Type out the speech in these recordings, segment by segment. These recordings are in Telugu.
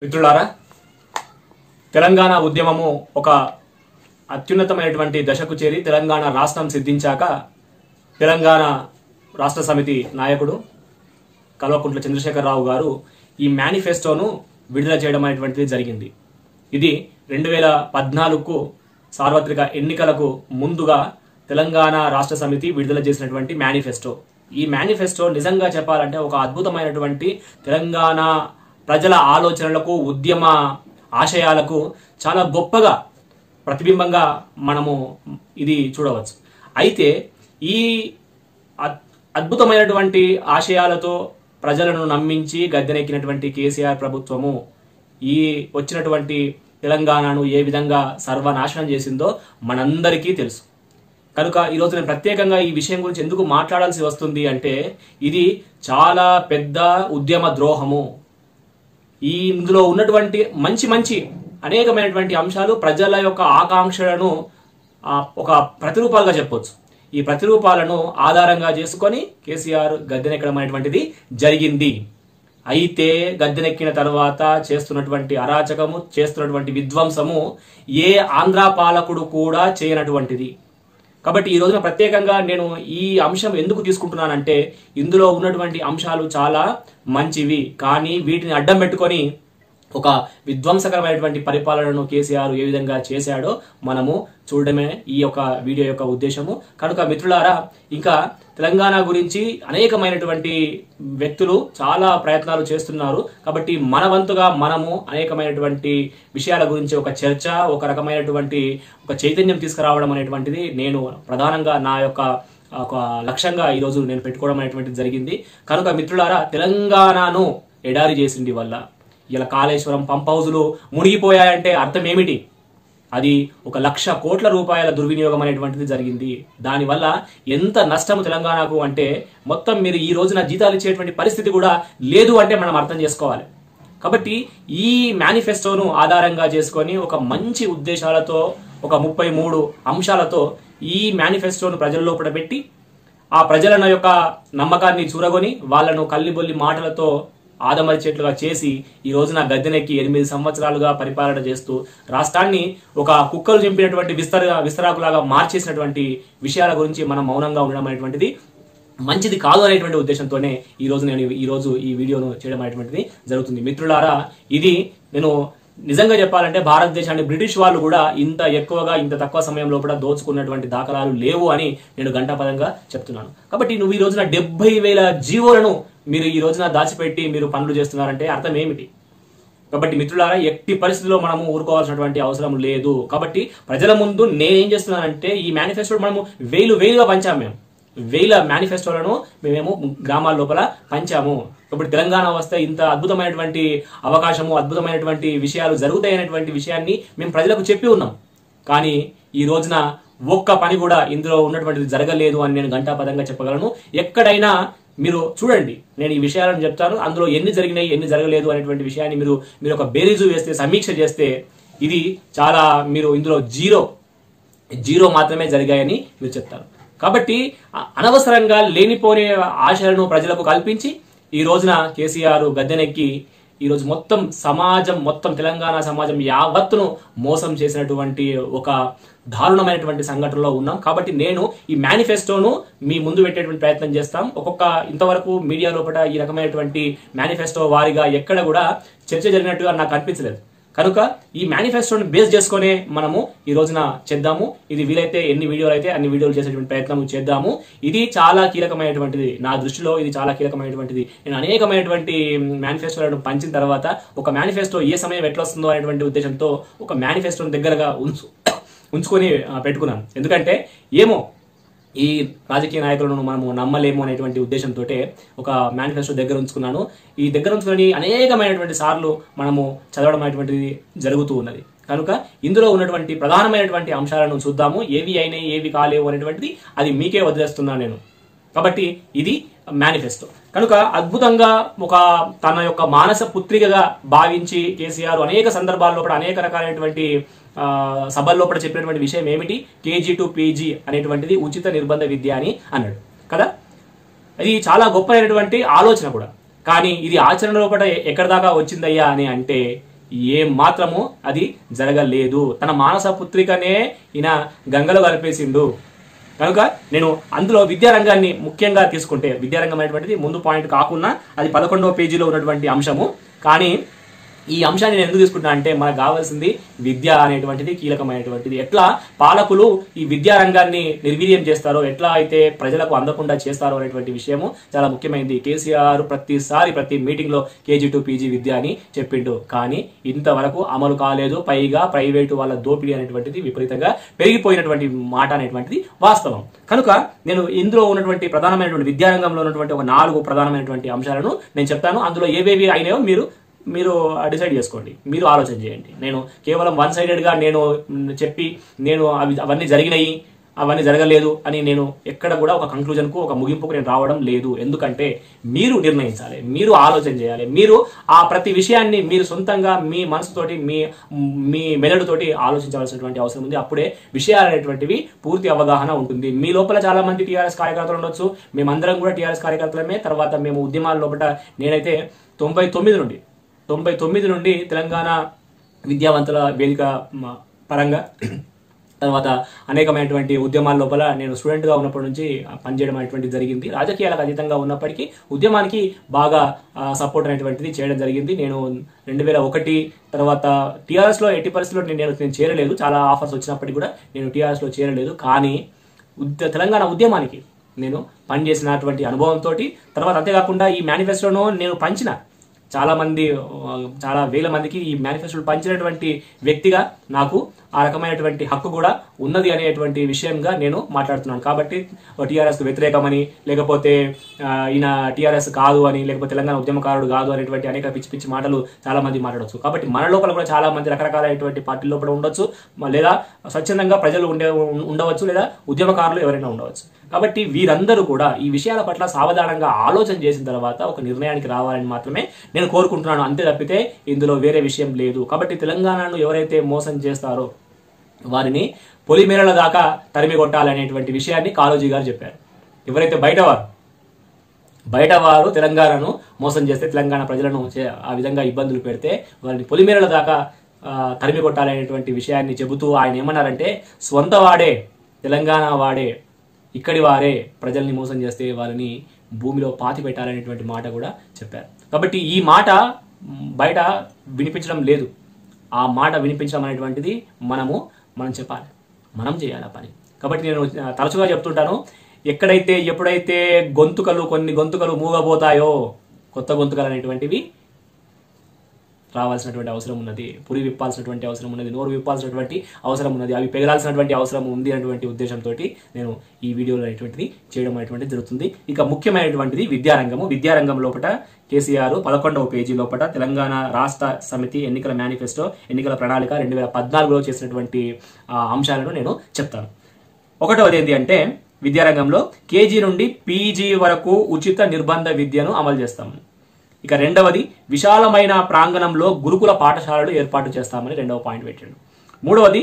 మిత్రులారా తెలంగాణ ఉద్యమము ఒక అత్యున్నతమైనటువంటి దశకు చేరి తెలంగాణ రాష్ట్రం సిద్ధించాక తెలంగాణ రాష్ట్ర సమితి నాయకుడు కల్వకుంట్ల చంద్రశేఖరరావు గారు ఈ మేనిఫెస్టోను విడుదల చేయడం అనేటువంటిది జరిగింది ఇది రెండు వేల పద్నాలుగుకు సార్వత్రిక ఎన్నికలకు ముందుగా తెలంగాణ రాష్ట్ర సమితి విడుదల చేసినటువంటి మేనిఫెస్టో ఈ మేనిఫెస్టో నిజంగా చెప్పాలంటే ఒక అద్భుతమైనటువంటి తెలంగాణ ప్రజల ఆలోచనలకు ఉద్యమ ఆశయాలకు చాలా గొప్పగా ప్రతిబింబంగా మనము ఇది చూడవచ్చు అయితే ఈ అద్- అద్భుతమైనటువంటి ఆశయాలతో ప్రజలను నమ్మించి గద్దెనెక్కినటువంటి కేసీఆర్ ప్రభుత్వము ఈ వచ్చినటువంటి తెలంగాణను ఏ విధంగా సర్వనాశనం చేసిందో మనందరికీ తెలుసు కనుక ఈరోజు నేను ప్రత్యేకంగా ఈ విషయం గురించి ఎందుకు మాట్లాడాల్సి వస్తుంది అంటే ఇది చాలా పెద్ద ఉద్యమ ద్రోహము ఈ ఇందులో ఉన్నటువంటి మంచి మంచి అనేకమైనటువంటి అంశాలు ప్రజల యొక్క ఆకాంక్షలను ఆ, ఒక ప్రతిరూపాలుగా చెప్పొచ్చు ఈ ప్రతిరూపాలను ఆధారంగా చేసుకొని కేసీఆర్ గద్దెనెక్కడం అనేటువంటిది జరిగింది అయితే గద్దెనెక్కిన తర్వాత చేస్తున్నటువంటి అరాచకము చేస్తున్నటువంటి విధ్వంసము ఏ ఆంధ్ర పాలకుడు కూడా చేయనటువంటిది కాబట్టి ఈ రోజున ప్రత్యేకంగా నేను ఈ అంశం ఎందుకు తీసుకుంటున్నానంటే ఇందులో ఉన్నటువంటి అంశాలు చాలా మంచివి కానీ వీటిని అడ్డం పెట్టుకొని ఒక విధ్వంసకరమైనటువంటి పరిపాలనను కేసీఆర్ ఏ విధంగా చేశాడో మనము చూడడమే ఈ యొక్క వీడియో యొక్క ఉద్దేశము కనుక మిత్రులారా ఇంకా తెలంగాణ గురించి అనేకమైనటువంటి వ్యక్తులు చాలా ప్రయత్నాలు చేస్తున్నారు కాబట్టి మన వంతుగా మనము అనేకమైనటువంటి విషయాల గురించి ఒక చర్చ ఒక రకమైనటువంటి ఒక చైతన్యం తీసుకురావడం అనేటువంటిది నేను ప్రధానంగా నా యొక్క ఒక లక్ష్యంగా ఈరోజు నేను పెట్టుకోవడం అనేటువంటిది జరిగింది కనుక మిత్రులారా తెలంగాణను ఎడారి చేసింది వల్ల ఇలా కాళేశ్వరం పంప్ హౌజులు మునిగిపోయాయంటే అర్థం ఏమిటి అది ఒక లక్ష కోట్ల రూపాయల దుర్వినియోగం అనేటువంటిది జరిగింది దానివల్ల ఎంత నష్టం తెలంగాణకు అంటే మొత్తం మీరు ఈ రోజున జీతాలు ఇచ్చేటువంటి పరిస్థితి కూడా లేదు అంటే మనం అర్థం చేసుకోవాలి కాబట్టి ఈ మేనిఫెస్టోను ఆధారంగా చేసుకొని ఒక మంచి ఉద్దేశాలతో ఒక ముప్పై మూడు అంశాలతో ఈ మేనిఫెస్టోను ప్రజల లోపల పెట్టి ఆ ప్రజల యొక్క నమ్మకాన్ని చూరగొని వాళ్ళను కల్లిబొల్లి మాటలతో ఆదమరిచేట్లుగా చేసి ఈ రోజున గద్దెనెక్కి ఎనిమిది సంవత్సరాలుగా పరిపాలన చేస్తూ రాష్ట్రాన్ని ఒక కుక్కలు చంపినటువంటి విస్తర విస్తరాకులాగా మార్చేసినటువంటి విషయాల గురించి మనం మౌనంగా ఉండడం అనేటువంటిది మంచిది కాదు అనేటువంటి ఉద్దేశంతోనే ఈ రోజు నేను ఈ రోజు ఈ వీడియోను చేయడం అనేటువంటిది జరుగుతుంది మిత్రులారా ఇది నేను నిజంగా చెప్పాలంటే భారతదేశాన్ని బ్రిటిష్ వాళ్ళు కూడా ఇంత ఎక్కువగా ఇంత తక్కువ సమయంలో కూడా దోచుకున్నటువంటి దాఖలాలు లేవు అని నేను గంటాపదంగా చెప్తున్నాను కాబట్టి నువ్వు ఈ రోజున డెబ్బై వేల జీవోలను మీరు ఈ రోజున దాచిపెట్టి మీరు పనులు చేస్తున్నారంటే అర్థం ఏమిటి కాబట్టి మిత్రులారా ఎట్టి పరిస్థితుల్లో మనము ఊరుకోవాల్సినటువంటి అవసరం లేదు కాబట్టి ప్రజల ముందు నేనేం చేస్తున్నానంటే ఈ మేనిఫెస్టో మనము వేలు వేలుగా పంచాము మేము వేల మేనిఫెస్టోలను మేమేమో గ్రామాల లోపల పంచాము కాబట్టి తెలంగాణ వస్తే ఇంత అద్భుతమైనటువంటి అవకాశము అద్భుతమైనటువంటి విషయాలు జరుగుతాయనేటువంటి విషయాన్ని మేము ప్రజలకు చెప్పి ఉన్నాం కానీ ఈ రోజున ఒక్క పని కూడా ఇందులో ఉన్నటువంటిది జరగలేదు అని నేను ఘంటాపదంగా చెప్పగలను ఎక్కడైనా మీరు చూడండి నేను ఈ విషయాలను చెప్తాను అందులో ఎన్ని జరిగినాయి ఎన్ని జరగలేదు అనేటువంటి విషయాన్ని మీరు మీరు ఒక బేరీజు వేస్తే సమీక్ష చేస్తే ఇది చాలా మీరు ఇందులో జీరో జీరో మాత్రమే జరిగాయని మీరు చెప్తారు కాబట్టి అ- అనవసరంగా లేనిపోని ఆశలను ప్రజలకు కల్పించి ఈ రోజున కేసీఆర్ గద్దెనెక్కి ఈ రోజు మొత్తం సమాజం మొత్తం తెలంగాణ సమాజం యావత్తును మోసం చేసినటువంటి ఒక దారుణమైనటువంటి సంఘటనలో ఉన్నాం కాబట్టి నేను ఈ మేనిఫెస్టోను మీ ముందు పెట్టేటువంటి ప్రయత్నం చేస్తాం ఒక్కొక్క ఇంతవరకు మీడియా లోపల ఈ రకమైనటువంటి మేనిఫెస్టో వారిగా ఎక్కడ కూడా చర్చ జరిగినట్టుగా నాకు అనిపించలేదు కనుక ఈ మేనిఫెస్టోని బేస్ చేసుకునే మనము ఈ రోజున చేద్దాము ఇది వీలైతే ఎన్ని వీడియోలు అయితే అన్ని వీడియోలు చేసేటువంటి ప్రయత్నం చేద్దాము ఇది చాలా కీలకమైనటువంటిది నా దృష్టిలో ఇది చాలా కీలకమైనటువంటిది నేను అనేకమైనటువంటి మేనిఫెస్టోలను పంచిన తర్వాత ఒక మేనిఫెస్టో ఏ సమయం ఎట్లా వస్తుందో అనేటువంటి ఉద్దేశంతో ఒక మేనిఫెస్టోని దగ్గరగా ఉంచు ఉంచుకొని ఆ, పెట్టుకున్నాను ఎందుకంటే ఏమో ఈ రాజకీయ నాయకులను మనము నమ్మలేము అనేటువంటి ఉద్దేశంతో ఒక మేనిఫెస్టో దగ్గర ఉంచుకున్నాను ఈ దగ్గర ఉంచుకొని అనేకమైనటువంటి సార్లు మనము చదవడం అనేటువంటిది జరుగుతూ ఉన్నది కనుక ఇందులో ఉన్నటువంటి ప్రధానమైనటువంటి అంశాలను చూద్దాము ఏవి అయినాయి ఏవి కాలేవు అనేటువంటిది అది మీకే వదిలేస్తున్నాను నేను కాబట్టి ఇది మేనిఫెస్టో కనుక అద్భుతంగా ఒక తన యొక్క మానస పుత్రికగా భావించి కేసీఆర్ అనేక సందర్భాల్లో కూడా అనేక రకాలైనటువంటి ఆ, సభల్లో కూడా చెప్పినటువంటి విషయం ఏమిటి కేజీ టు పీజీ అనేటువంటిది ఉచిత నిర్బంధ విద్య అని అన్నాడు కదా ఇది చాలా గొప్ప అయినటువంటి ఆలోచన కూడా కానీ ఇది ఆచరణలో కూడా ఎక్కడి దాకా వచ్చిందయ్యా అని అంటే ఏ మాత్రము అది జరగలేదు తన మానస పుత్రికనే ఈయన గంగలో కలిపేసిండు కనుక నేను అందులో విద్యారంగాన్ని ముఖ్యంగా తీసుకుంటే విద్యారంగం అనేటువంటిది ముందు పాయింట్ కాకుండా అది పదకొండవ పేజీలో ఉన్నటువంటి అంశము కానీ ఈ అంశాన్ని నేను ఎందుకు తీసుకుంటున్నా అంటే మనకు కావాల్సింది విద్య అనేటువంటిది కీలకమైనటువంటిది ఎట్లా పాలకులు ఈ విద్యా రంగాన్ని నిర్వీర్యం చేస్తారో ఎట్లా అయితే ప్రజలకు అందకుండా చేస్తారో అనేటువంటి విషయము చాలా ముఖ్యమైనది కేసీఆర్ ప్రతిసారి ప్రతి మీటింగ్ లో కేజీ టు పీజీ విద్య అని చెప్పిండు కానీ ఇంతవరకు అమలు కాలేదు పైగా ప్రైవేటు వాళ్ళ దోపిడీ అనేటువంటిది విపరీతంగా పెరిగిపోయినటువంటి మాట అనేటువంటిది వాస్తవం కనుక నేను ఇందులో ఉన్నటువంటి ప్రధానమైనటువంటి విద్యారంగంలో ఉన్నటువంటి ఒక నాలుగు ప్రధానమైనటువంటి అంశాలను నేను చెప్తాను అందులో ఏవేవి అయినాయో మీరు మీరు డిసైడ్ చేసుకోండి మీరు ఆలోచన చేయండి నేను కేవలం వన్ సైడెడ్గా నేను మ్, చెప్పి నేను అవి అవన్నీ జరిగినాయి అవన్నీ జరగలేదు అని నేను ఎక్కడ కూడా ఒక కంక్లూజన్కు ఒక ముగింపుకు నేను రావడం లేదు ఎందుకంటే మీరు నిర్ణయించాలి మీరు ఆలోచన చేయాలి మీరు ఆ ప్రతి విషయాన్ని మీరు సొంతంగా మీ మనసుతోటి మీ మీ మెదడుతోటి ఆలోచించవలసినటువంటి అవసరం ఉంది అప్పుడే విషయాలు అనేటువంటివి పూర్తి అవగాహన ఉంటుంది మీ లోపల చాలా మంది టీఆర్ఎస్ కార్యకర్తలు ఉండొచ్చు మేమందరం కూడా టీఆర్ఎస్ కార్యకర్తలమే తర్వాత మేము ఉద్యమాల లోపల నేనైతే తొంభై తొమ్మిది నుండి తొంభై తొమ్మిది నుండి తెలంగాణ విద్యావంతుల వేదిక మ, పరంగా తర్వాత అనేకమైనటువంటి ఉద్యమాల లోపల నేను స్టూడెంట్గా ఉన్నప్పటి నుంచి పనిచేయడం అనేటువంటిది జరిగింది రాజకీయాలకు అతీతంగా ఉన్నప్పటికీ ఉద్యమానికి బాగా సపోర్ట్ అనేటువంటిది చేయడం జరిగింది నేను రెండు వేల ఒకటి తర్వాత టీఆర్ఎస్లో ఎట్టి పరిస్థితుల్లో నేను నేను చేరలేదు చాలా ఆఫర్స్ వచ్చినప్పటికీ కూడా నేను టీఆర్ఎస్లో చేరలేదు కానీ ఉద్య- తెలంగాణ ఉద్యమానికి నేను పనిచేసినటువంటి అనుభవంతో తర్వాత అంతేకాకుండా ఈ మేనిఫెస్టోను నేను పంచిన చాలా మంది ఆ, చాలా వేల మందికి ఈ మేనిఫెస్టోలు పంచినటువంటి వ్యక్తిగా నాకు ఆ రకమైనటువంటి హక్కు కూడా ఉన్నది అనేటువంటి విషయంగా నేను మాట్లాడుతున్నాను కాబట్టి టీఆర్ఎస్ వ్యతిరేకమని లేకపోతే ఆ, ఈయన టీఆర్ఎస్ కాదు అని లేకపోతే తెలంగాణ ఉద్యమకారుడు కాదు అనేటువంటి అనేక పిచ్చి పిచ్చి మాటలు చాలా మంది మాట్లాడవచ్చు కాబట్టి మన లోపల కూడా చాలా మంది రకరకాలైనటువంటి పార్టీల లోపల ఉండొచ్చు మ- లేదా స్వచ్ఛందంగా ప్రజలు ఉండే ఉండవచ్చు లేదా ఉద్యమకారులు ఎవరైనా ఉండవచ్చు కాబట్టి వీరందరూ కూడా ఈ విషయాల పట్ల సావధానంగా ఆలోచన చేసిన తర్వాత ఒక నిర్ణయానికి రావాలని మాత్రమే నేను కోరుకుంటున్నాను అంతే తప్పితే ఇందులో వేరే విషయం లేదు కాబట్టి తెలంగాణను ఎవరైతే మోసం చేస్తారో వారిని పొలిమేరల దాకా తరిమి కొట్టాలనేటువంటి విషయాన్ని కాళోజీ గారు చెప్పారు ఎవరైతే బయటవారు బయట వారు తెలంగాణను మోసం చేస్తే తెలంగాణ ప్రజలను చే- ఆ విధంగా ఇబ్బందులు పెడితే వారిని పొలిమేరల దాకా ఆ, తరిమి కొట్టాలనేటువంటి విషయాన్ని చెబుతూ ఆయన ఏమన్నారంటే స్వంత వాడే తెలంగాణ వాడే ఇక్కడి వారే ప్రజల్ని మోసం చేస్తే వారిని భూమిలో పాతి పెట్టాలనేటువంటి మాట కూడా చెప్పారు కాబట్టి ఈ మాట మ్, బయట వినిపించడం లేదు ఆ మాట వినిపించడం అనేటువంటిది మనము మనం చెప్పాలి మనం చేయాలి ఆ పని కాబట్టి నేను ఆ, తరచుగా చెప్తుంటాను ఎక్కడైతే ఎప్పుడైతే గొంతుకలు కొన్ని గొంతుకలు మూగబోతాయో కొత్త గొంతుకలు అనేటువంటివి రావాల్సినటువంటి అవసరం ఉన్నది పురి విప్పాల్సినటువంటి అవసరం ఉన్నది నోరు విప్పాల్సినటువంటి అవసరం ఉన్నది అవి పెగలాల్సినటువంటి అవసరం ఉంది అనేటువంటి ఉద్దేశంతో నేను ఈ వీడియోలో అనేటువంటిది చేయడం అనేటువంటిది జరుగుతుంది ఇక ముఖ్యమైనటువంటిది విద్యారంగము విద్యారంగం లోపల కేసీఆర్ పదకొండవ పేజీ లోపల తెలంగాణ రాష్ట్ర సమితి ఎన్నికల మేనిఫెస్టో ఎన్నికల ప్రణాళిక రెండు వేల పద్నాలుగులో చేసినటువంటి ఆ, అంశాలను నేను చెప్తాను ఒకటవది ఏంటి అంటే విద్యారంగంలో కేజీ నుండి పీజీ వరకు ఉచిత నిర్బంధ విద్యను అమలు చేస్తాము ఇక రెండవది విశాలమైన ప్రాంగణంలో గురుకుల పాఠశాలలు ఏర్పాటు చేస్తామని రెండవ పాయింట్ పెట్టాడు మూడవది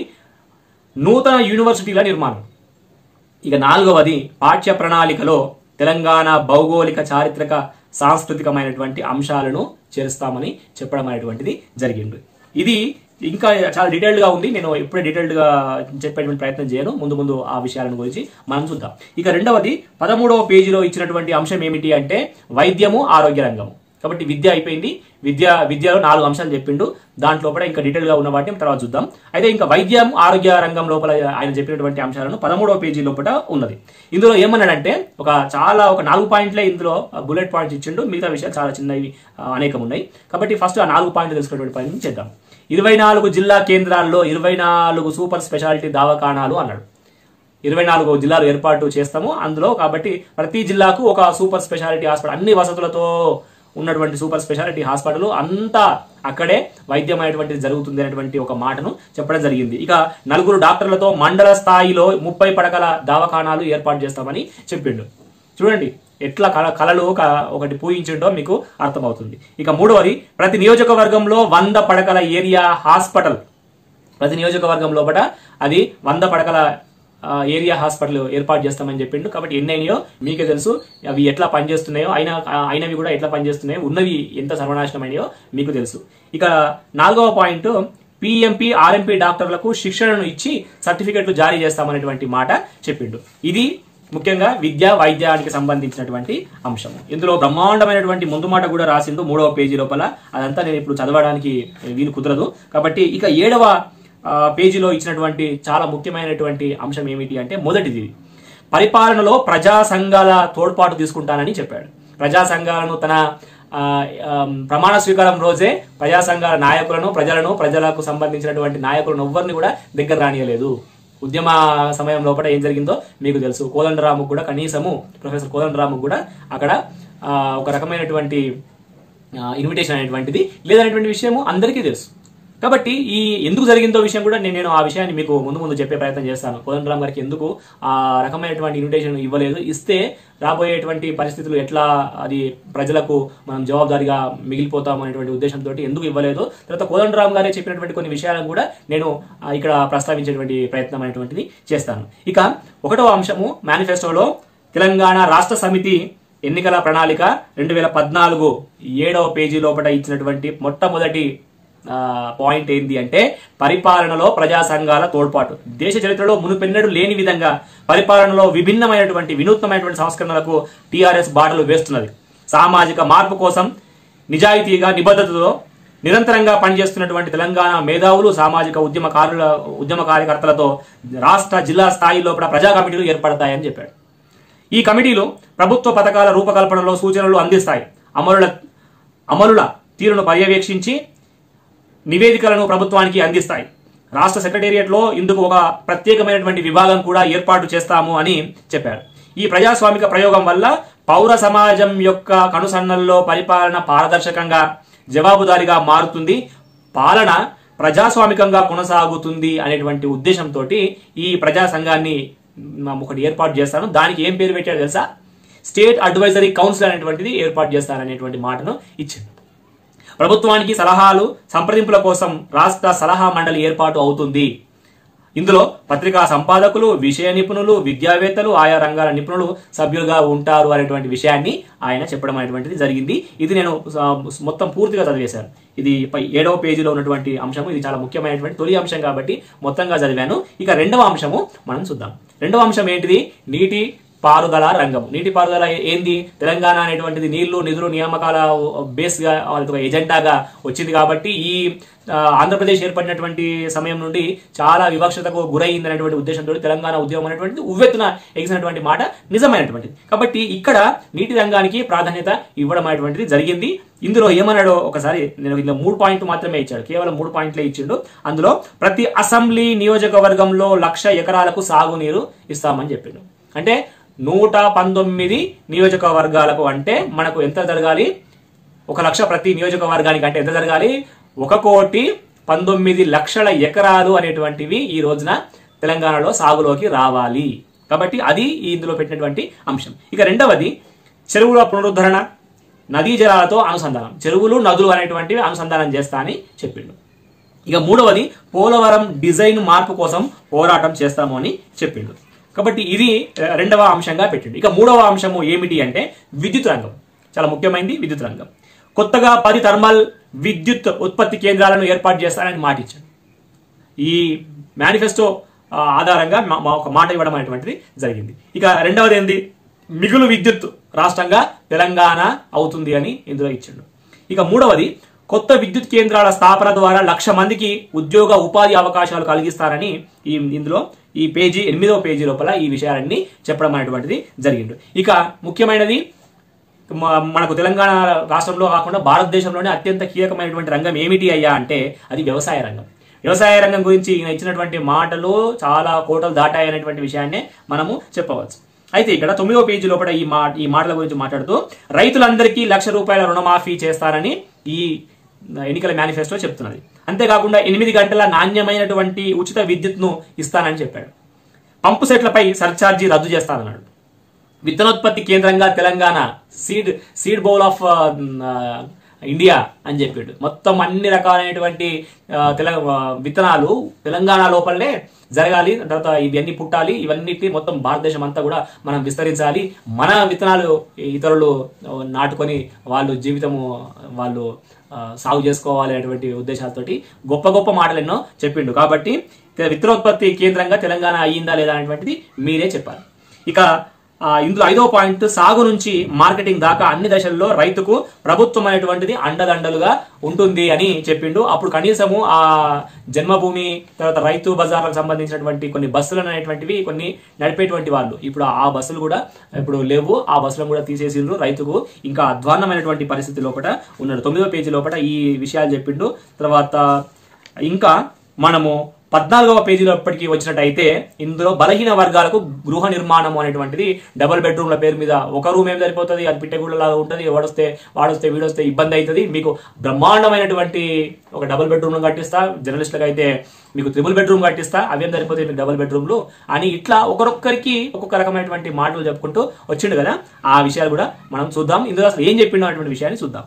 నూతన యూనివర్సిటీల నిర్మాణం ఇక నాలుగవది పాఠ్య ప్రణాళికలో తెలంగాణ భౌగోళిక చారిత్రక సాంస్కృతికమైనటువంటి అంశాలను చేరుస్తామని చెప్పడం అనేటువంటిది జరిగింది ఇది ఇంకా చాలా డీటెయిల్డ్ గా ఉంది నేను ఎప్పుడే డీటెయిల్డ్ గా చెప్పేటువంటి ప్రయత్నం చేయను ముందు ముందు ఆ విషయాలను గురించి మనం చూద్దాం ఇక రెండవది పదమూడవ పేజీలో ఇచ్చినటువంటి అంశం ఏమిటి అంటే వైద్యము ఆరోగ్య రంగము కాబట్టి విద్య అయిపోయింది విద్య విద్యలో నాలుగు అంశాలు చెప్పిండు దాంట్లో కూడా ఇంకా డీటెయిల్ గా ఉన్న వాటిని తర్వాత చూద్దాం అయితే ఇంకా వైద్యం ఆరోగ్య రంగం లోపల ఆయన చెప్పినటువంటి అంశాలను పదమూడవ పేజీ లోపల ఉన్నది ఇందులో ఏమన్నాడంటే ఒక చాలా ఒక నాలుగు పాయింట్లే ఇందులో బుల్లెట్ పాయింట్స్ ఇచ్చిండు మిగతా విషయాలు చాలా చిన్నవి ఆ, అనేకం ఉన్నాయి కాబట్టి ఫస్ట్ ఆ నాలుగు పాయింట్లు తెలుసుకునేటువంటి ప్రయత్నం చేద్దాం ఇరవై నాలుగు జిల్లా కేంద్రాల్లో ఇరవై నాలుగు సూపర్ స్పెషాలిటీ దవాఖానాలు అన్నాడు ఇరవై నాలుగు జిల్లాలు ఏర్పాటు చేస్తాము అందులో కాబట్టి ప్రతి జిల్లాకు ఒక సూపర్ స్పెషాలిటీ హాస్పిటల్ అన్ని వసతులతో ఉన్నటువంటి సూపర్ స్పెషాలిటీ హాస్పిటల్ అంతా అక్కడే వైద్యం అనేటువంటిది జరుగుతుంది అనేటువంటి ఒక మాటను చెప్పడం జరిగింది ఇక నలుగురు డాక్టర్లతో మండల స్థాయిలో ముప్పై పడకల దవాఖానాలు ఏర్పాటు చేస్తామని చెప్పిండు చూడండి ఎట్లా కళ కళలు ఒక- ఒకటి పూయించిండో మీకు అర్థమవుతుంది ఇక మూడవది ప్రతి నియోజకవర్గంలో వంద పడకల ఏరియా హాస్పిటల్ ప్రతి నియోజకవర్గం లోపల అది వంద పడకల ఆ, ఏరియా హాస్పిటల్ ఏర్పాటు చేస్తామని చెప్పిండు కాబట్టి ఎన్ని అయినాయో మీకే తెలుసు అవి ఎట్లా పనిచేస్తున్నాయో అయినా ఆ, అయినవి కూడా ఎట్లా పనిచేస్తున్నాయో ఉన్నవి ఎంత సర్వనాశనం అయినాయో మీకు తెలుసు ఇక నాలుగవ పాయింట్ పిఎంపి ఆర్ఎంపీ డాక్టర్లకు శిక్షణను ఇచ్చి సర్టిఫికెట్లు జారీ చేస్తామనేటువంటి మాట చెప్పిండు ఇది ముఖ్యంగా విద్య వైద్యానికి సంబంధించినటువంటి అంశం ఇందులో బ్రహ్మాండమైనటువంటి ముందు మాట కూడా రాసిండు మూడవ పేజీ లోపల అదంతా నేను ఇప్పుడు చదవడానికి వీలు కుదరదు కాబట్టి ఇక ఏడవ ఆ, పేజీలో ఇచ్చినటువంటి చాలా ముఖ్యమైనటువంటి అంశం ఏమిటి అంటే మొదటిది పరిపాలనలో ప్రజా సంఘాల తోడ్పాటు తీసుకుంటానని చెప్పాడు ప్రజా సంఘాలను తన ఆ, ఆ, ప్రమాణ స్వీకారం రోజే ప్రజా సంఘాల నాయకులను ప్రజలను ప్రజలకు సంబంధించినటువంటి నాయకులను ఎవ్వరిని కూడా దగ్గర రానియలేదు ఉద్యమ సమయం లోపల ఏం జరిగిందో మీకు తెలుసు కోదండరాము కూడా కనీసము ప్రొఫెసర్ కోదండరాము కూడా అక్కడ ఆ, ఒక రకమైనటువంటి ఇన్విటేషన్ అనేటువంటిది లేదనేటువంటి విషయము అందరికీ తెలుసు కాబట్టి ఈ ఎందుకు జరిగిందో విషయం కూడా నేను నేను ఆ విషయాన్ని మీకు ముందు ముందు చెప్పే ప్రయత్నం చేస్తాను కోదండరామ్ గారికి ఎందుకు ఆ రకమైనటువంటి ఇన్విటేషన్ ఇవ్వలేదు ఇస్తే రాబోయేటువంటి పరిస్థితులు ఎట్లా అది ప్రజలకు మనం జవాబుదారీగా మిగిలిపోతాం అనేటువంటి ఉద్దేశంతో ఎందుకు ఇవ్వలేదు తర్వాత కోదండరామ్ గారే చెప్పినటువంటి కొన్ని విషయాలను కూడా నేను ఆ, ఇక్కడ ప్రస్తావించేటువంటి ప్రయత్నం అనేటువంటిది చేస్తాను ఇక ఒకటవ అంశము మేనిఫెస్టోలో తెలంగాణ రాష్ట్ర సమితి ఎన్నికల ప్రణాళిక రెండు వేల పద్నాలుగు ఏడవ పేజీ లోపల ఇచ్చినటువంటి మొట్టమొదటి ఆ, పాయింట్ ఏంటి అంటే పరిపాలనలో ప్రజా సంఘాల తోడ్పాటు దేశ చరిత్రలో మునుపెన్నడు లేని విధంగా పరిపాలనలో విభిన్నమైనటువంటి వినూత్నమైనటువంటి సంస్కరణలకు టీఆర్ఎస్ బాటలు వేస్తున్నది సామాజిక మార్పు కోసం నిజాయితీగా నిబద్ధతతో నిరంతరంగా పనిచేస్తున్నటువంటి తెలంగాణ మేధావులు సామాజిక ఉద్యమకారుల ఉద్యమ కార్యకర్తలతో రాష్ట్ర జిల్లా స్థాయి లోపల ప్రజా కమిటీలు ఏర్పడతాయని చెప్పాడు ఈ కమిటీలు ప్రభుత్వ పథకాల రూపకల్పనలో సూచనలు అందిస్తాయి అమరుల అమలుల తీరును పర్యవేక్షించి నివేదికలను ప్రభుత్వానికి అందిస్తాయి రాష్ట్ర సెక్రటేరియట్లో ఇందుకు ఒక ప్రత్యేకమైనటువంటి విభాగం కూడా ఏర్పాటు చేస్తాము అని చెప్పారు ఈ ప్రజాస్వామిక ప్రయోగం వల్ల పౌర సమాజం యొక్క కనుసన్నల్లో పరిపాలన పారదర్శకంగా జవాబుదారీగా మారుతుంది పాలన ప్రజాస్వామికంగా కొనసాగుతుంది అనేటువంటి ఉద్దేశంతో ఈ ప్రజా సంఘాన్ని మ్, ఒకటి ఏర్పాటు చేస్తాను దానికి ఏం పేరు పెట్టాడు తెలుసా స్టేట్ అడ్వైజరీ కౌన్సిల్ అనేటువంటిది ఏర్పాటు చేస్తారనేటువంటి మాటను ఇచ్చింది ప్రభుత్వానికి సలహాలు సంప్రదింపుల కోసం రాష్ట్ర సలహా మండలి ఏర్పాటు అవుతుంది ఇందులో పత్రికా సంపాదకులు విషయ నిపుణులు విద్యావేత్తలు ఆయా రంగాల నిపుణులు సభ్యులుగా ఉంటారు అనేటువంటి విషయాన్ని ఆయన చెప్పడం అనేటువంటిది జరిగింది ఇది నేను ఆ, మొత్తం పూర్తిగా చదివేశాను ఇది పై ఏడవ పేజీలో ఉన్నటువంటి అంశము ఇది చాలా ముఖ్యమైనటువంటి తొలి అంశం కాబట్టి మొత్తంగా చదివాను ఇక రెండవ అంశము మనం చూద్దాం రెండవ అంశం ఏంటిది నీటి పారుదల రంగం నీటి పారుదల ఏంది తెలంగాణ అనేటువంటిది నీళ్లు నిధులు నియామకాల బేస్ గా వాళ్ళకి ఒక ఎజెండాగా వచ్చింది కాబట్టి ఈ ఆ, ఆంధ్రప్రదేశ్ ఏర్పడినటువంటి సమయం నుండి చాలా వివక్షతకు గురైంది అనేటువంటి ఉద్దేశంతో తెలంగాణ ఉద్యమం అనేటువంటిది ఉవ్వెత్తున ఎగిసినటువంటి మాట నిజమైనటువంటిది కాబట్టి ఇక్కడ నీటి రంగానికి ప్రాధాన్యత ఇవ్వడం అనేటువంటిది జరిగింది ఇందులో ఏమన్నాడో ఒకసారి నేను ఇందులో మూడు పాయింట్లు మాత్రమే ఇచ్చాడు కేవలం మూడు పాయింట్లే ఇచ్చిండు అందులో ప్రతి అసెంబ్లీ నియోజకవర్గంలో లక్ష ఎకరాలకు సాగునీరు ఇస్తామని చెప్పిండు అంటే నూట పంతొమ్మిది నియోజకవర్గాలకు అంటే మనకు ఎంత జరగాలి ఒక లక్ష ప్రతి నియోజకవర్గానికి అంటే ఎంత జరగాలి ఒక కోటి పంతొమ్మిది లక్షల ఎకరాలు అనేటువంటివి ఈ రోజున తెలంగాణలో సాగులోకి రావాలి కాబట్టి అది ఈ ఇందులో పెట్టినటువంటి అంశం ఇక రెండవది చెరువుల పునరుద్ధరణ నదీ జలాలతో అనుసంధానం చెరువులు నదులు అనేటువంటివి అనుసంధానం చేస్తా అని చెప్పిండు ఇక మూడవది పోలవరం డిజైన్ మార్పు కోసం పోరాటం చేస్తాము అని చెప్పిండు కాబట్టి ఇది ఆ, రెండవ అంశంగా పెట్టిండు ఇక మూడవ అంశము ఏమిటి అంటే విద్యుత్ రంగం చాలా ముఖ్యమైనది విద్యుత్ రంగం కొత్తగా పది థర్మల్ విద్యుత్ ఉత్పత్తి కేంద్రాలను ఏర్పాటు చేస్తానని మాట ఇచ్చాడు ఈ మేనిఫెస్టో ఆ, ఆధారంగా మా- మా ఒక మాట ఇవ్వడం అనేటువంటిది జరిగింది ఇక రెండవది ఏంది మిగులు విద్యుత్ రాష్ట్రంగా తెలంగాణ అవుతుంది అని ఇందులో ఇచ్చిండు ఇక మూడవది కొత్త విద్యుత్ కేంద్రాల స్థాపన ద్వారా లక్ష మందికి ఉద్యోగ ఉపాధి అవకాశాలు కలిగిస్తారని ఈ ఇందులో ఈ పేజీ ఎనిమిదవ పేజీ లోపల ఈ విషయాలన్నీ చెప్పడం అనేటువంటిది జరిగింది ఇక ముఖ్యమైనది మ- మనకు తెలంగాణ రాష్ట్రంలో కాకుండా భారతదేశంలోనే అత్యంత కీలకమైనటువంటి రంగం ఏమిటి అయ్యా అంటే అది వ్యవసాయ రంగం వ్యవసాయ రంగం గురించి ఈయన ఇచ్చినటువంటి మాటలు చాలా కోటలు దాటాయనేటువంటి విషయాన్ని మనము చెప్పవచ్చు అయితే ఇక్కడ తొమ్మిదో పేజీ లోపల ఈ మా ఈ మాటల గురించి మాట్లాడుతూ రైతులందరికీ లక్ష రూపాయల రుణమాఫీ చేస్తారని ఈ ఎన్నికల మేనిఫెస్టో చెప్తున్నది అంతేకాకుండా ఎనిమిది గంటల నాణ్యమైనటువంటి ఉచిత విద్యుత్ను ఇస్తానని చెప్పాడు పంపు సెట్లపై సర్ఛార్జీ రద్దు చేస్తానన్నాడు విత్తనోత్పత్తి కేంద్రంగా Telangana seed seed bowl of India అని చెప్పిండు మొత్తం అన్ని రకాలైనటువంటి ఆ, తెల ఆ, విత్తనాలు తెలంగాణ లోపలనే జరగాలి తర్వాత ఇవన్నీ పుట్టాలి ఇవన్నిటి మొత్తం భారతదేశం అంతా కూడా మనం విస్తరించాలి మన విత్తనాలు ఇతరులు ఆ, నాటుకొని వాళ్ళు జీవితము వాళ్ళు ఆ, సాగు చేసుకోవాలి అనేటువంటి ఉద్దేశాలతోటి గొప్ప గొప్ప మాటలు ఎన్నో చెప్పిండు కాబట్టి విత్తనోత్పత్తి కేంద్రంగా తెలంగాణ అయ్యిందా లేదా అనేటువంటిది మీరే చెప్పాలి ఇక ఆ, ఇందులో ఐదవ పాయింట్ సాగు నుంచి మార్కెటింగ్ దాకా అన్ని దశల్లో రైతుకు ప్రభుత్వం అనేటువంటిది అండదండలుగా ఉంటుంది అని చెప్పిండు అప్పుడు కనీసము ఆ జన్మభూమి తర్వాత రైతు బజార్లకు సంబంధించినటువంటి కొన్ని బస్సులు అనేటువంటివి కొన్ని నడిపేటువంటి వాళ్ళు ఇప్పుడు ఆ బస్సులు కూడా ఇప్పుడు లేవు ఆ బస్సులను కూడా తీసేసిండ్రు రైతుకు ఇంకా అధ్వాన్నమైనటువంటి పరిస్థితి లోపల ఉన్నాడు తొమ్మిదవ పేజీ లోపల ఈ విషయాలు చెప్పిండు తర్వాత ఇంకా మనము పద్నాలుగవ పేజీలో ఇప్పటికీ వచ్చినట్టయితే ఇందులో బలహీన వర్గాలకు గృహ నిర్మాణం అనేటువంటిది డబుల్ బెడ్రూమ్ల పేరు మీద ఒక రూమ్ ఏం సరిపోతుంది అది పిట్టెగుళ్ళలాగా ఉంటుంది వాడొస్తే వాడొస్తే వీడొస్తే ఇబ్బంది అవుతుంది మీకు బ్రహ్మాండమైనటువంటి ఒక డబుల్ బెడ్రూమ్ కట్టిస్తా జర్నలిస్టులకు అయితే మీకు త్రిబుల్ బెడ్రూమ్ కట్టిస్తా అవేం సరిపోతాయి మీకు డబుల్ బెడ్రూమ్లు అని ఇట్లా ఒకరొక్కరికి ఒక్కొక్క రకమైనటువంటి మాటలు చెప్పుకుంటూ వచ్చిండు కదా ఆ విషయాలు కూడా మనం చూద్దాం ఇందులో అసలు ఏం చెప్పిండు అనేటువంటి విషయాన్ని చూద్దాం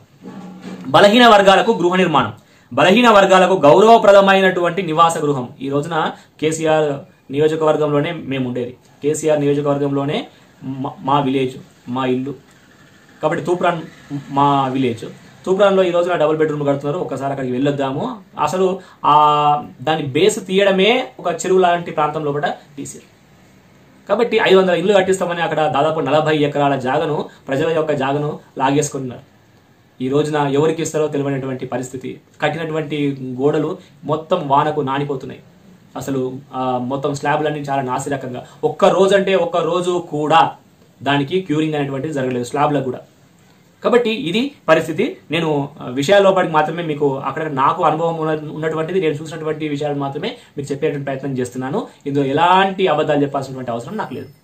బలహీన వర్గాలకు గృహ నిర్మాణం బలహీన వర్గాలకు గౌరవప్రదమైనటువంటి నివాస గృహం ఈ రోజున కేసీఆర్ నియోజకవర్గంలోనే మేము ఉండేది కేసీఆర్ నియోజకవర్గంలోనే మా- మా విలేజ్ మా ఇల్లు కాబట్టి తూప్రాన్ మా విలేజ్ తూప్రాన్లో ఈ రోజున డబుల్ బెడ్రూమ్ కడుతున్నారు ఒకసారి అక్కడికి వెళ్ళొద్దాము అసలు ఆ దాని బేస్ తీయడమే ఒక చెరువు లాంటి ప్రాంతంలో కూడా తీసారు కాబట్టి ఐదు వందల ఇల్లు కట్టిస్తామని అక్కడ దాదాపు నలభై ఎకరాల జాగను ప్రజల యొక్క జాగను లాగేసుకున్నారు ఈ రోజున ఎవరికి ఇస్తారో తెలియనటువంటి పరిస్థితి కట్టినటువంటి గోడలు మొత్తం వానకు నానిపోతున్నాయి అసలు ఆ, మొత్తం స్లాబ్లన్నీ చాలా నాసిరకంగా ఒక్క రోజు అంటే ఒక్క రోజు కూడా దానికి క్యూరింగ్ అనేటువంటిది జరగలేదు స్లాబ్లకు కూడా కాబట్టి ఇది పరిస్థితి నేను ఆ, విషయాల లోపలికి మాత్రమే మీకు అక్కడ నాకు అనుభవం ఉన్న- ఉన్నటువంటిది నేను చూసినటువంటి విషయాలు మాత్రమే మీకు చెప్పేటువంటి ప్రయత్నం చేస్తున్నాను ఇందులో ఎలాంటి అబద్ధాలు చెప్పాల్సినటువంటి అవసరం నాకు లేదు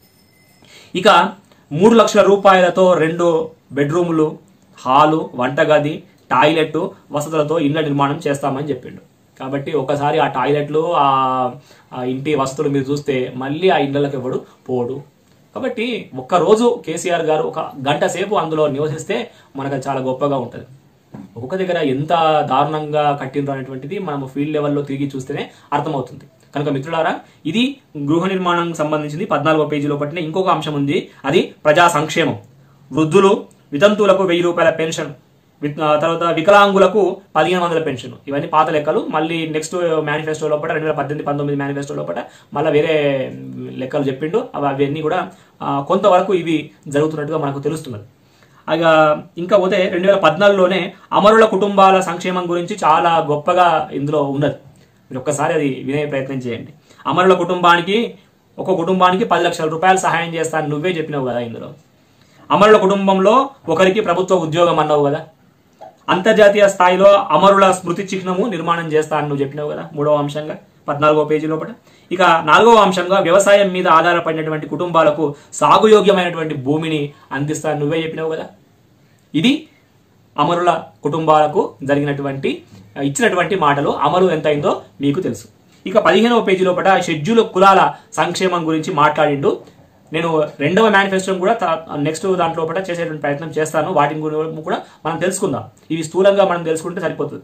ఇక మూడు లక్షల రూపాయలతో రెండు బెడ్రూములు హాలు వంటగది టాయిలెట్ వసతులతో ఇళ్ల నిర్మాణం చేస్తామని చెప్పిండు కాబట్టి ఒకసారి ఆ టాయిలెట్లు ఆ ఆ ఇంటి వసతులు మీరు చూస్తే మళ్ళీ ఆ ఇళ్లకి ఎవడు పోడు కాబట్టి ఒక్క రోజు కేసీఆర్ గారు ఒక గంట సేపు అందులో నివసిస్తే మనకు అది చాలా గొప్పగా ఉంటుంది ఒక్కొక్క దగ్గర ఎంత దారుణంగా కట్టిండ్రు అనేటువంటిది మనం ఫీల్డ్ లెవెల్లో తిరిగి చూస్తేనే అర్థమవుతుంది కనుక మిత్రులారా ఇది గృహ నిర్మాణం సంబంధించింది పద్నాలుగో పేజీలో పట్టిన ఇంకొక అంశం ఉంది అది ప్రజా సంక్షేమం వృద్ధులు వితంతువులకు వెయ్యి రూపాయల పెన్షన్ విత్- ఆ తర్వాత వికలాంగులకు పదిహేను వందల పెన్షన్ ఇవన్నీ పాత లెక్కలు మళ్ళీ నెక్స్ట్ మేనిఫెస్టో లోపల రెండు వేల పద్దెనిమిది పంతొమ్మిది మేనిఫెస్టో లోపల మళ్ళీ వేరే మ్, లెక్కలు చెప్పిండు అవి అవన్నీ కూడా ఆ, కొంతవరకు ఇవి జరుగుతున్నట్టుగా మనకు తెలుస్తున్నది ఇక ఇంకా పోతే రెండు వేల పద్నాలుగులోనే అమరుల కుటుంబాల సంక్షేమం గురించి చాలా గొప్పగా ఇందులో ఉన్నది మీరు ఒక్కసారి అది వినే ప్రయత్నం చేయండి అమరుల కుటుంబానికి ఒక కుటుంబానికి పది లక్షల రూపాయలు సహాయం చేస్తాను నువ్వే చెప్పినావు కదా ఇందులో అమరుల కుటుంబంలో ఒకరికి ప్రభుత్వ ఉద్యోగం అన్నావు కదా అంతర్జాతీయ స్థాయిలో అమరుల స్మృతి చిహ్నము నిర్మాణం చేస్తా అని నువ్వు చెప్పినావు కదా మూడవ అంశంగా పద్నాలుగో పేజీ లోపల ఇక నాలుగవ అంశంగా వ్యవసాయం మీద ఆధారపడినటువంటి కుటుంబాలకు సాగుయోగ్యమైనటువంటి భూమిని అందిస్తా అని నువ్వే చెప్పినావు కదా ఇది అమరుల కుటుంబాలకు జరిగినటువంటి ఇచ్చినటువంటి మాటలు అమలు ఎంత అయిందో మీకు తెలుసు ఇక పదిహేనవ పేజీ లోపల షెడ్యూల్ కులాల సంక్షేమం గురించి మాట్లాడిండు నేను రెండవ మేనిఫెస్టో కూడా నెక్స్ట్ దాంట్లో కూడా చేసేటువంటి ప్రయత్నం చేస్తాను వాటిని గురించి కూడా మనం తెలుసుకుందాం ఇవి స్థూలంగా మనం తెలుసుకుంటే సరిపోతుంది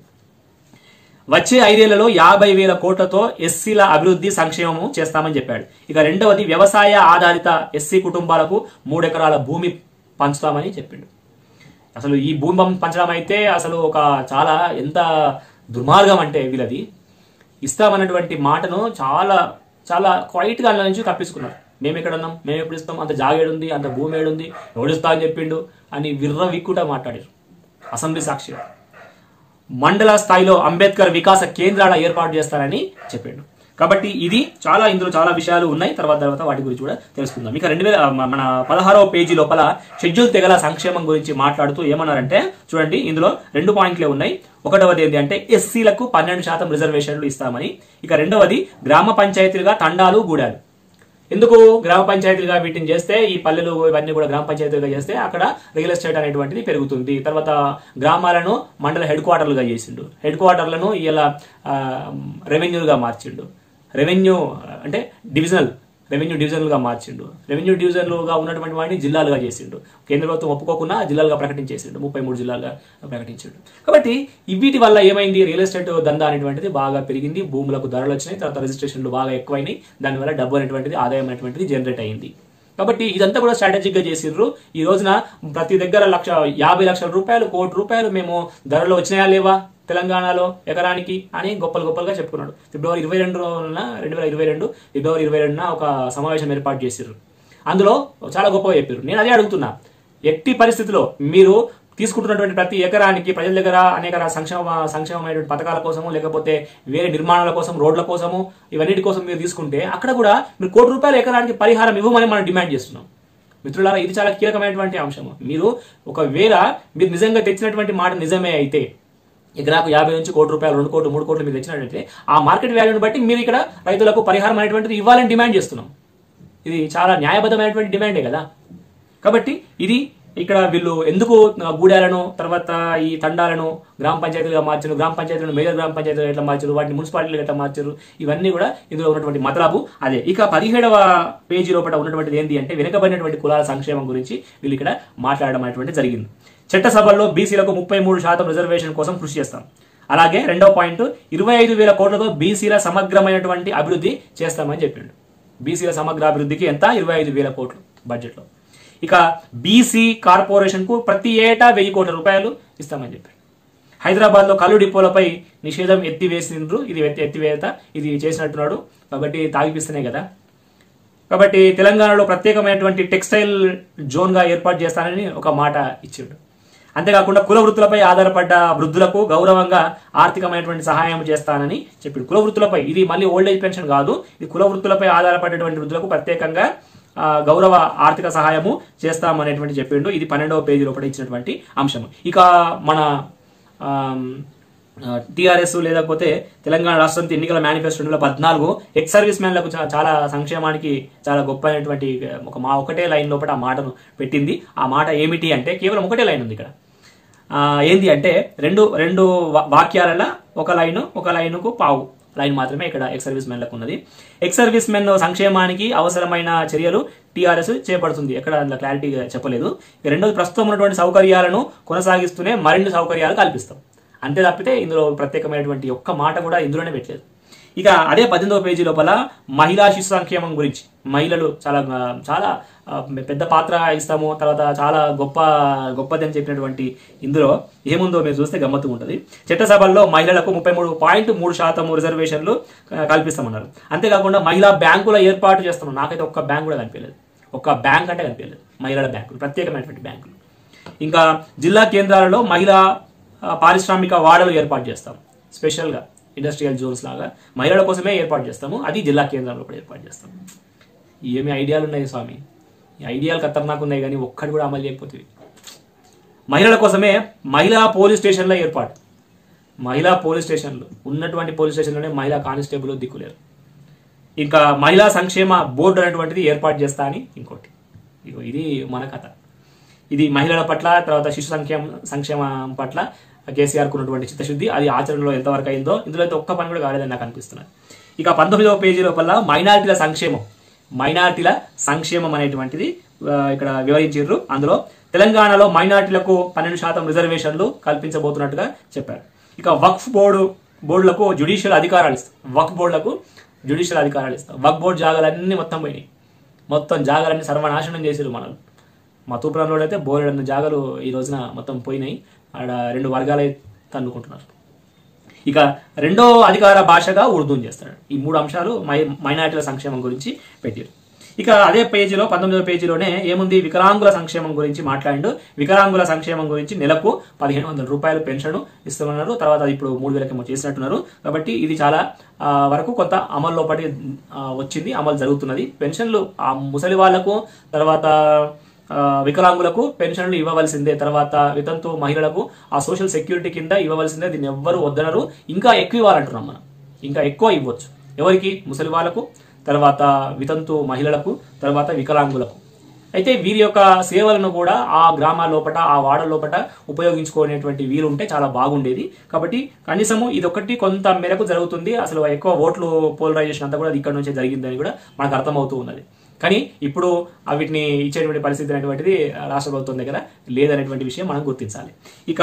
వచ్చే ఐదేళ్లలో యాభై వేల కోట్లతో ఎస్సీల అభివృద్ధి సంక్షేమము చేస్తామని చెప్పాడు ఇక రెండవది వ్యవసాయ ఆధారిత ఎస్సీ కుటుంబాలకు మూడు ఎకరాల భూమి పంచుతామని చెప్పిండు అసలు ఈ భూమి పం- పంచడం అయితే అసలు ఒక చాలా ఎంత దుర్మార్గం అంటే వీళ్ళది ఇస్తామన్నటువంటి మాటను చాలా చాలా క్వైట్ గా అందులో నుంచి తప్పించుకున్నారు మేము ఎక్కడ ఉన్నాం మేము ఎప్పుడు ఇస్తాం అంత జాగేడుంది అంత భూమి ఏడుంది ఎవడిస్తా అని చెప్పిండు అని విర్ర విక్కుట మాట్లాడారు అసెంబ్లీ సాక్షిగా మండల స్థాయిలో అంబేద్కర్ వికాస కేంద్రాల ఏర్పాటు చేస్తారని చెప్పిండు కాబట్టి ఇది చాలా ఇందులో చాలా విషయాలు ఉన్నాయి తర్వాత తర్వాత వాటి గురించి కూడా తెలుసుకుందాం ఇక రెండు వేల మన పదహారవ పేజీ లోపల షెడ్యూల్ తెగల సంక్షేమం గురించి మాట్లాడుతూ ఏమన్నారంటే చూడండి ఇందులో రెండు పాయింట్లే ఉన్నాయి ఒకటవది ఏంటి అంటే ఎస్సీలకు పన్నెండు శాతం రిజర్వేషన్లు ఇస్తామని ఇక రెండవది గ్రామ పంచాయతీలుగా తండాలు గూడాలు ఎందుకు గ్రామ పంచాయతీలుగా వీటిని చేస్తే ఈ పల్లెలు ఇవన్నీ కూడా గ్రామ పంచాయతీలుగా చేస్తే అక్కడ రియల్ ఎస్టేట్ అనేటువంటిది పెరుగుతుంది తర్వాత గ్రామాలను మండల హెడ్ క్వార్టర్లుగా చేసిండు హెడ్ క్వార్టర్లను ఇలా రెవెన్యూలుగా మార్చిండు రెవెన్యూ అంటే డివిజనల్ రెవెన్యూ డివిజన్లుగా మార్చిండు రెవెన్యూ డివిజన్లుగా ఉన్నటువంటి వాటిని జిల్లాలుగా చేసిండు కేంద్ర ప్రభుత్వం ఒప్పుకోకుండా జిల్లాలుగా ప్రకటించేసిండు ముప్పై మూడు జిల్లాలుగా ప్రకటించిండు కాబట్టి వీటి వల్ల ఏమైంది రియల్ ఎస్టేట్ దందా అనేటువంటిది బాగా పెరిగింది భూములకు ధరలు వచ్చినాయి తర్వాత రిజిస్ట్రేషన్లు బాగా ఎక్కువైనాయి దానివల్ల డబ్బు అనేటువంటిది ఆదాయం అనేటువంటిది జనరేట్ అయింది కాబట్టి ఇదంతా కూడా స్ట్రాటజిక్ గా చేసిర్రు ఈ రోజున ప్రతి దగ్గర లక్ష యాభై లక్షల రూపాయలు కోటి రూపాయలు మేము ధరలు వచ్చినాయా లేవా తెలంగాణలో ఎకరానికి అని గొప్పలు గొప్పలుగా చెప్పుకున్నాడు ఫిబ్రవరి ఇరవై రెండున రెండు వేల ఇరవై రెండు ఫిబ్రవరి ఇరవై రెండున ఒక సమావేశం ఏర్పాటు చేసిర్రు అందులో చాలా గొప్పగా చెప్పారు నేను అదే అడుగుతున్నా ఎట్టి పరిస్థితిలో మీరు తీసుకుంటున్నటువంటి ప్రతి ఎకరానికి ప్రజల దగ్గర అనేక రా- సంక్షేమ సంక్షేమమైనటువంటి పథకాల కోసము లేకపోతే వేరే నిర్మాణాల కోసం రోడ్ల కోసము ఇవన్నిటి కోసం మీరు తీసుకుంటే అక్కడ కూడా మీరు కోటి రూపాయల ఎకరానికి పరిహారం ఇవ్వమని మనం డిమాండ్ చేస్తున్నాం మిత్రులారా ఇది చాలా కీలకమైనటువంటి అంశము మీరు ఒకవేళ మీరు నిజంగా తెచ్చినటువంటి మాట నిజమే అయితే ఎకరాకు యాభై నుంచి కోటి రూపాయలు రెండు కోట్లు మూడు కోట్లు మీరు తెచ్చినట్లయితే ఆ మార్కెట్ వాల్యూని బట్టి మీరు ఇక్కడ రైతులకు పరిహారం అనేటువంటిది ఇవ్వాలని డిమాండ్ చేస్తున్నాం ఇది చాలా న్యాయబద్ధమైనటువంటి డిమాండే కదా కాబట్టి ఇది ఇక్కడ వీళ్ళు ఎందుకు గూడాలను తర్వాత ఈ తండాలను గ్రామ పంచాయతీలుగా మార్చారు గ్రామ పంచాయతీలను మేజర్ గ్రామ పంచాయతీలు ఎట్లా మార్చారు వాటిని మున్సిపాలిటీలు ఎట్లా మార్చారు ఇవన్నీ కూడా ఇందులో ఉన్నటువంటి మతలాబు అదే ఇక పదిహేడవ పేజీ లోపల ఉన్నటువంటిది ఏంటి అంటే వెనుకబడినటువంటి కులాల సంక్షేమం గురించి వీళ్ళు ఇక్కడ మాట్లాడడం అనేటువంటి జరిగింది చట్టసభల్లో బీసీలకు ముప్పై మూడు శాతం రిజర్వేషన్ కోసం కృషి చేస్తాం అలాగే రెండవ పాయింట్ ఇరవై ఐదు వేల కోట్లతో బీసీల సమగ్రమైనటువంటి అభివృద్ధి చేస్తామని చెప్పిండు బీసీల సమగ్ర అభివృద్ధికి ఎంత ఇరవై ఐదు వేల కోట్లు బడ్జెట్లో ఇక బీసీ కార్పొరేషన్ కు ప్రతి ఏటా వెయ్యి కోట్ల రూపాయలు ఇస్తామని చెప్పారు హైదరాబాద్ లో కళ్ళు డిపోలపై నిషేధం ఎత్తివేసిండ్రు ఇది ఎత్తి ఎత్తివేత ఇది చేసినట్టున్నాడు కాబట్టి తాగిపిస్తేనే కదా కాబట్టి తెలంగాణలో ప్రత్యేకమైనటువంటి టెక్స్టైల్ జోన్ గా ఏర్పాటు చేస్తానని ఒక మాట ఇచ్చిండు అంతేకాకుండా కుల వృత్తులపై ఆధారపడ్డ వృద్ధులకు గౌరవంగా ఆర్థికమైనటువంటి సహాయం చేస్తానని చెప్పాడు కుల వృత్తులపై ఇది మళ్ళీ ఓల్డ్ ఏజ్ పెన్షన్ కాదు ఇది కుల వృత్తులపై ఆధారపడేటువంటి వృద్ధులకు ప్రత్యేకంగా ఆ, గౌరవ ఆర్థిక సహాయము చేస్తామనేటువంటి చెప్పిండు ఇది పన్నెండవ పేజీ లోపల ఇచ్చినటువంటి అంశం ఇక మన టిఆర్ఎస్ లేకపోతే తెలంగాణ రాష్ట్రం ఎన్నికల మేనిఫెస్టో రెండు వేల పద్నాలుగు ఎక్స్ సర్వీస్ మ్యాన్లకు చా- చాలా సంక్షేమానికి చాలా గొప్ప అయినటువంటి ఒక మా ఒకటే లైన్ లోపల ఆ మాటను పెట్టింది ఆ మాట ఏమిటి అంటే కేవలం ఒకటే లైన్ ఉంది ఇక్కడ ఆ, ఏంది అంటే రెండు రెండు వా- వాక్యాలలో ఒక లైన్ ఒక లైనుకు పావు లైన్ మాత్రమే ఇక్కడ ఎక్స్ సర్వీస్ మెన్లకు ఉన్నది ఎక్స్ సర్వీస్ మెన్ సంక్షేమానికి అవసరమైన చర్యలు టీఆర్ఎస్ చేపడుతుంది ఎక్కడ అందులో క్లారిటీగా చెప్పలేదు ఇక రెండోది ప్రస్తుతం ఉన్నటువంటి సౌకర్యాలను కొనసాగిస్తూనే మరిన్ని సౌకర్యాలు కల్పిస్తాం అంతే తప్పితే ఇందులో ప్రత్యేకమైనటువంటి ఒక్క మాట కూడా ఇందులోనే పెట్టలేదు ఇక అదే పద్దెనిమిదవ పేజీ లోపల మహిళా శిశు సంక్షేమం గురించి మహిళలు చాలా ఆ, చాలా ఆ, పెద్ద పాత్ర ఇస్తాము తర్వాత చాలా గొప్ప గొప్పది అని చెప్పినటువంటి ఇందులో ఏముందో మీరు చూస్తే గమ్మత్తు ఉంటుంది చట్టసభల్లో మహిళలకు ముప్పై మూడు పాయింట్ మూడు శాతం రిజర్వేషన్లు ఆ, కల్పిస్తామన్నారు అంతేకాకుండా మహిళా బ్యాంకుల ఏర్పాటు చేస్తున్నాం నాకైతే ఒక్క బ్యాంక్ కూడా కనిపించలేదు ఒక్క బ్యాంక్ అంటే కనిపించలేదు మహిళల బ్యాంకులు ప్రత్యేకమైనటువంటి బ్యాంకులు ఇంకా జిల్లా కేంద్రాలలో మహిళా ఆ, పారిశ్రామిక వాడలు ఏర్పాటు చేస్తాం స్పెషల్గా ఇండస్ట్రియల్ జోన్స్ లాగా మహిళల కోసమే ఏర్పాటు చేస్తాము అది జిల్లా కేంద్రంలో కూడా ఏర్పాటు చేస్తాం ఏమి ఐడియాలు ఉన్నాయి స్వామి ఈ ఐడియాలు ఖతర్నాక్ ఉన్నాయి కానీ ఒక్కటి కూడా అమలు చేయకపోతే మహిళల కోసమే మహిళా పోలీస్ స్టేషన్ల ఏర్పాటు మహిళా పోలీస్ స్టేషన్లు ఉన్నటువంటి పోలీస్ స్టేషన్లోనే మహిళా కానిస్టేబుల్ దిక్కులేరు ఇంకా మహిళా సంక్షేమ బోర్డు అనేటువంటిది ఏర్పాటు చేస్తా అని ఇంకోటి ఇగో ఇది మన కథ ఇది మహిళల పట్ల తర్వాత శిశు సంక్షేమ సంక్షేమం పట్ల కేసీఆర్ ఉన్నటువంటి చిత్తశుద్ధి అది ఆచరణలో ఎంతవరకు అయిందో ఇందులో అయితే ఒక్క పని కూడా కాలేదని నాకు అనిపిస్తున్నది ఇక పంతొమ్మిదవ పేజీ లోపల మైనారిటీల సంక్షేమం మైనారిటీల సంక్షేమం అనేటువంటిది ఆ, ఇక్కడ వివరించారు అందులో తెలంగాణలో మైనారిటీలకు పన్నెండు శాతం రిజర్వేషన్లు కల్పించబోతున్నట్టుగా చెప్పారు ఇక వక్ఫ్ బోర్డు బోర్డులకు జ్యుడిషియల్ అధికారాలు ఇస్తాం వక్ఫ్ బోర్డులకు జ్యుడిషియల్ అధికారాలు ఇస్తాం వక్ఫ్ బోర్డు జాగాలన్నీ మొత్తం పోయినాయి మొత్తం జాగాలన్నీ సర్వనాశనం చేసారు మనల్ని మా తూపురంలో అయితే బోలెడన్న జాగాలు ఈ రోజున మొత్తం పోయినాయి ఆడ రెండు వర్గాలై తన్నుకుంటున్నారు ఇక రెండో అధికార భాషగా ఉర్దూని చేస్తాడు ఈ మూడు అంశాలు మై మైనారిటీల సంక్షేమం గురించి పెట్టారు ఇక అదే పేజీలో పంతొమ్మిదవ పేజీలోనే ఏముంది వికలాంగుల సంక్షేమం గురించి మాట్లాడిండు వికలాంగుల సంక్షేమం గురించి నెలకు పదిహేను వందల రూపాయలు పెన్షన్ ఇస్తామన్నారు తర్వాత అది ఇప్పుడు మూడు వేలకేమో చేసినట్టున్నారు కాబట్టి ఇది చాలా ఆ, వరకు కొంత అమల్లో పడి ఆ, వచ్చింది అమలు జరుగుతున్నది పెన్షన్లు ఆ ముసలి వాళ్లకు తర్వాత ఆ, వికలాంగులకు పెన్షన్లు ఇవ్వవలసిందే తర్వాత వితంతు మహిళలకు ఆ సోషల్ సెక్యూరిటీ కింద ఇవ్వవలసిందే దీన్ని ఎవ్వరు వద్దనరు ఇంకా ఎక్కువ ఇవ్వాలంటున్నాం మనం ఇంకా ఎక్కువ ఇవ్వచ్చు ఎవరికి ముసలి వాళ్ళకు తర్వాత వితంతు మహిళలకు తర్వాత వికలాంగులకు అయితే వీరి యొక్క సేవలను కూడా ఆ గ్రామాల లోపట ఆ వాడ లోపట ఉపయోగించుకునేటువంటి వీలు ఉంటే చాలా బాగుండేది కాబట్టి కనీసము ఇదొకటి కొంత మేరకు జరుగుతుంది అసలు ఎక్కువ ఓట్లు పోలరైజేషన్ అంతా కూడా అది ఇక్కడ నుంచే జరిగిందని కూడా మనకు అర్థమవుతూ ఉన్నది కానీ ఇప్పుడు ఆ వీటిని ఇచ్చేటువంటి పరిస్థితి అనేటువంటిది రాష్ట్ర ప్రభుత్వం దగ్గర లేదనేటువంటి విషయం మనం గుర్తించాలి ఇక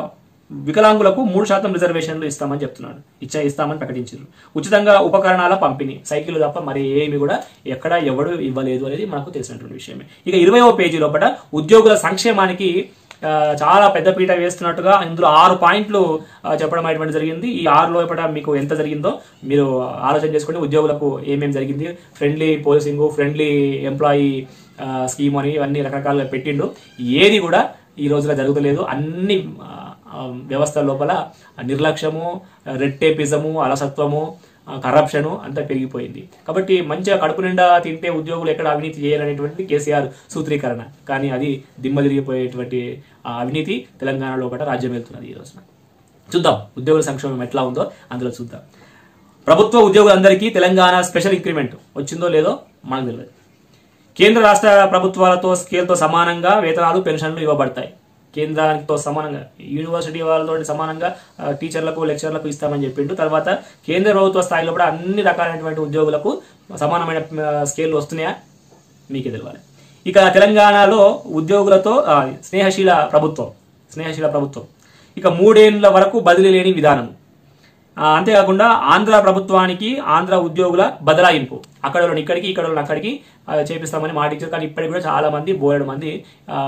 వికలాంగులకు మూడు శాతం రిజర్వేషన్లు ఇస్తామని చెప్తున్నాడు ఇచ్చా ఇస్తామని ప్రకటించారు ఉచితంగా ఉపకరణాల పంపిణీ సైకిల్ తప్ప మరి ఏమి కూడా ఎక్కడ ఎవడు ఇవ్వలేదు అనేది మనకు తెలిసినటువంటి విషయమే ఇక ఇరవైవ పేజీ లోపల ఉద్యోగుల సంక్షేమానికి ఆ, చాలా పెద్ద పీట వేస్తున్నట్టుగా ఇందులో ఆరు పాయింట్లు ఆ, చెప్పడం అనేటువంటి జరిగింది ఈ ఆరు లోపల మీకు ఎంత జరిగిందో మీరు ఆలోచన చేసుకోండి ఉద్యోగులకు ఏమేమి జరిగింది friendly policing friendly employee scheme అని ఇవన్నీ రకరకాలుగా పెట్టిండు ఏది కూడా ఈ రోజున జరుగుతలేదు అన్ని ఆ, ఆ, వ్యవస్థ లోపల నిర్లక్ష్యము రెడ్ టేపిజము అలసత్వము ఆ, కరప్షను అంతా పెరిగిపోయింది కాబట్టి మంచిగా కడుపు నిండా తింటే ఉద్యోగులు ఎక్కడ అవినీతి చేయాలనేటువంటి కేసీఆర్ సూత్రీకరణ కానీ అది దిమ్మ తిరిగిపోయేటువంటి ఆ అవినీతి తెలంగాణ లోపల రాజ్యం వెళ్తున్నది ఈ రోజున చూద్దాం ఉద్యోగుల సంక్షేమం ఎట్లా ఉందో అందులో చూద్దాం ప్రభుత్వ ఉద్యోగులందరికీ తెలంగాణ స్పెషల్ ఇంక్రిమెంట్ వచ్చిందో లేదో మనకు తెలియదు కేంద్ర రాష్ట్ర ప్రభుత్వాలతో స్కేల్తో సమానంగా వేతనాలు పెన్షన్లు ఇవ్వబడతాయి కేంద్రానికితో సమానంగా యూనివర్సిటీ వాళ్ళతో సమానంగా ఆ, టీచర్లకు లెక్చర్లకు ఇస్తామని చెప్పిండు తర్వాత కేంద్ర ప్రభుత్వ స్థాయిలో కూడా అన్ని రకాలైనటువంటి ఉద్యోగులకు సమానమైన ఆ, స్కేల్ వస్తున్నాయా మీకే తెలియాలి ఇక తెలంగాణలో ఉద్యోగులతో ఆ, స్నేహశీల ప్రభుత్వం స్నేహశీల ప్రభుత్వం ఇక మూడేళ్ల వరకు బదిలీ లేని విధానం ఆ, అంతేకాకుండా ఆంధ్ర ప్రభుత్వానికి ఆంధ్ర ఉద్యోగుల బదలాయింపు అక్కడ వాళ్ళని ఇక్కడికి ఇక్కడ వాళ్ళని అక్కడికి ఆ, చేపిస్తామని మాట ఇచ్చారు కానీ ఇప్పటికి కూడా చాలా మంది బోలెడు మంది ఆ,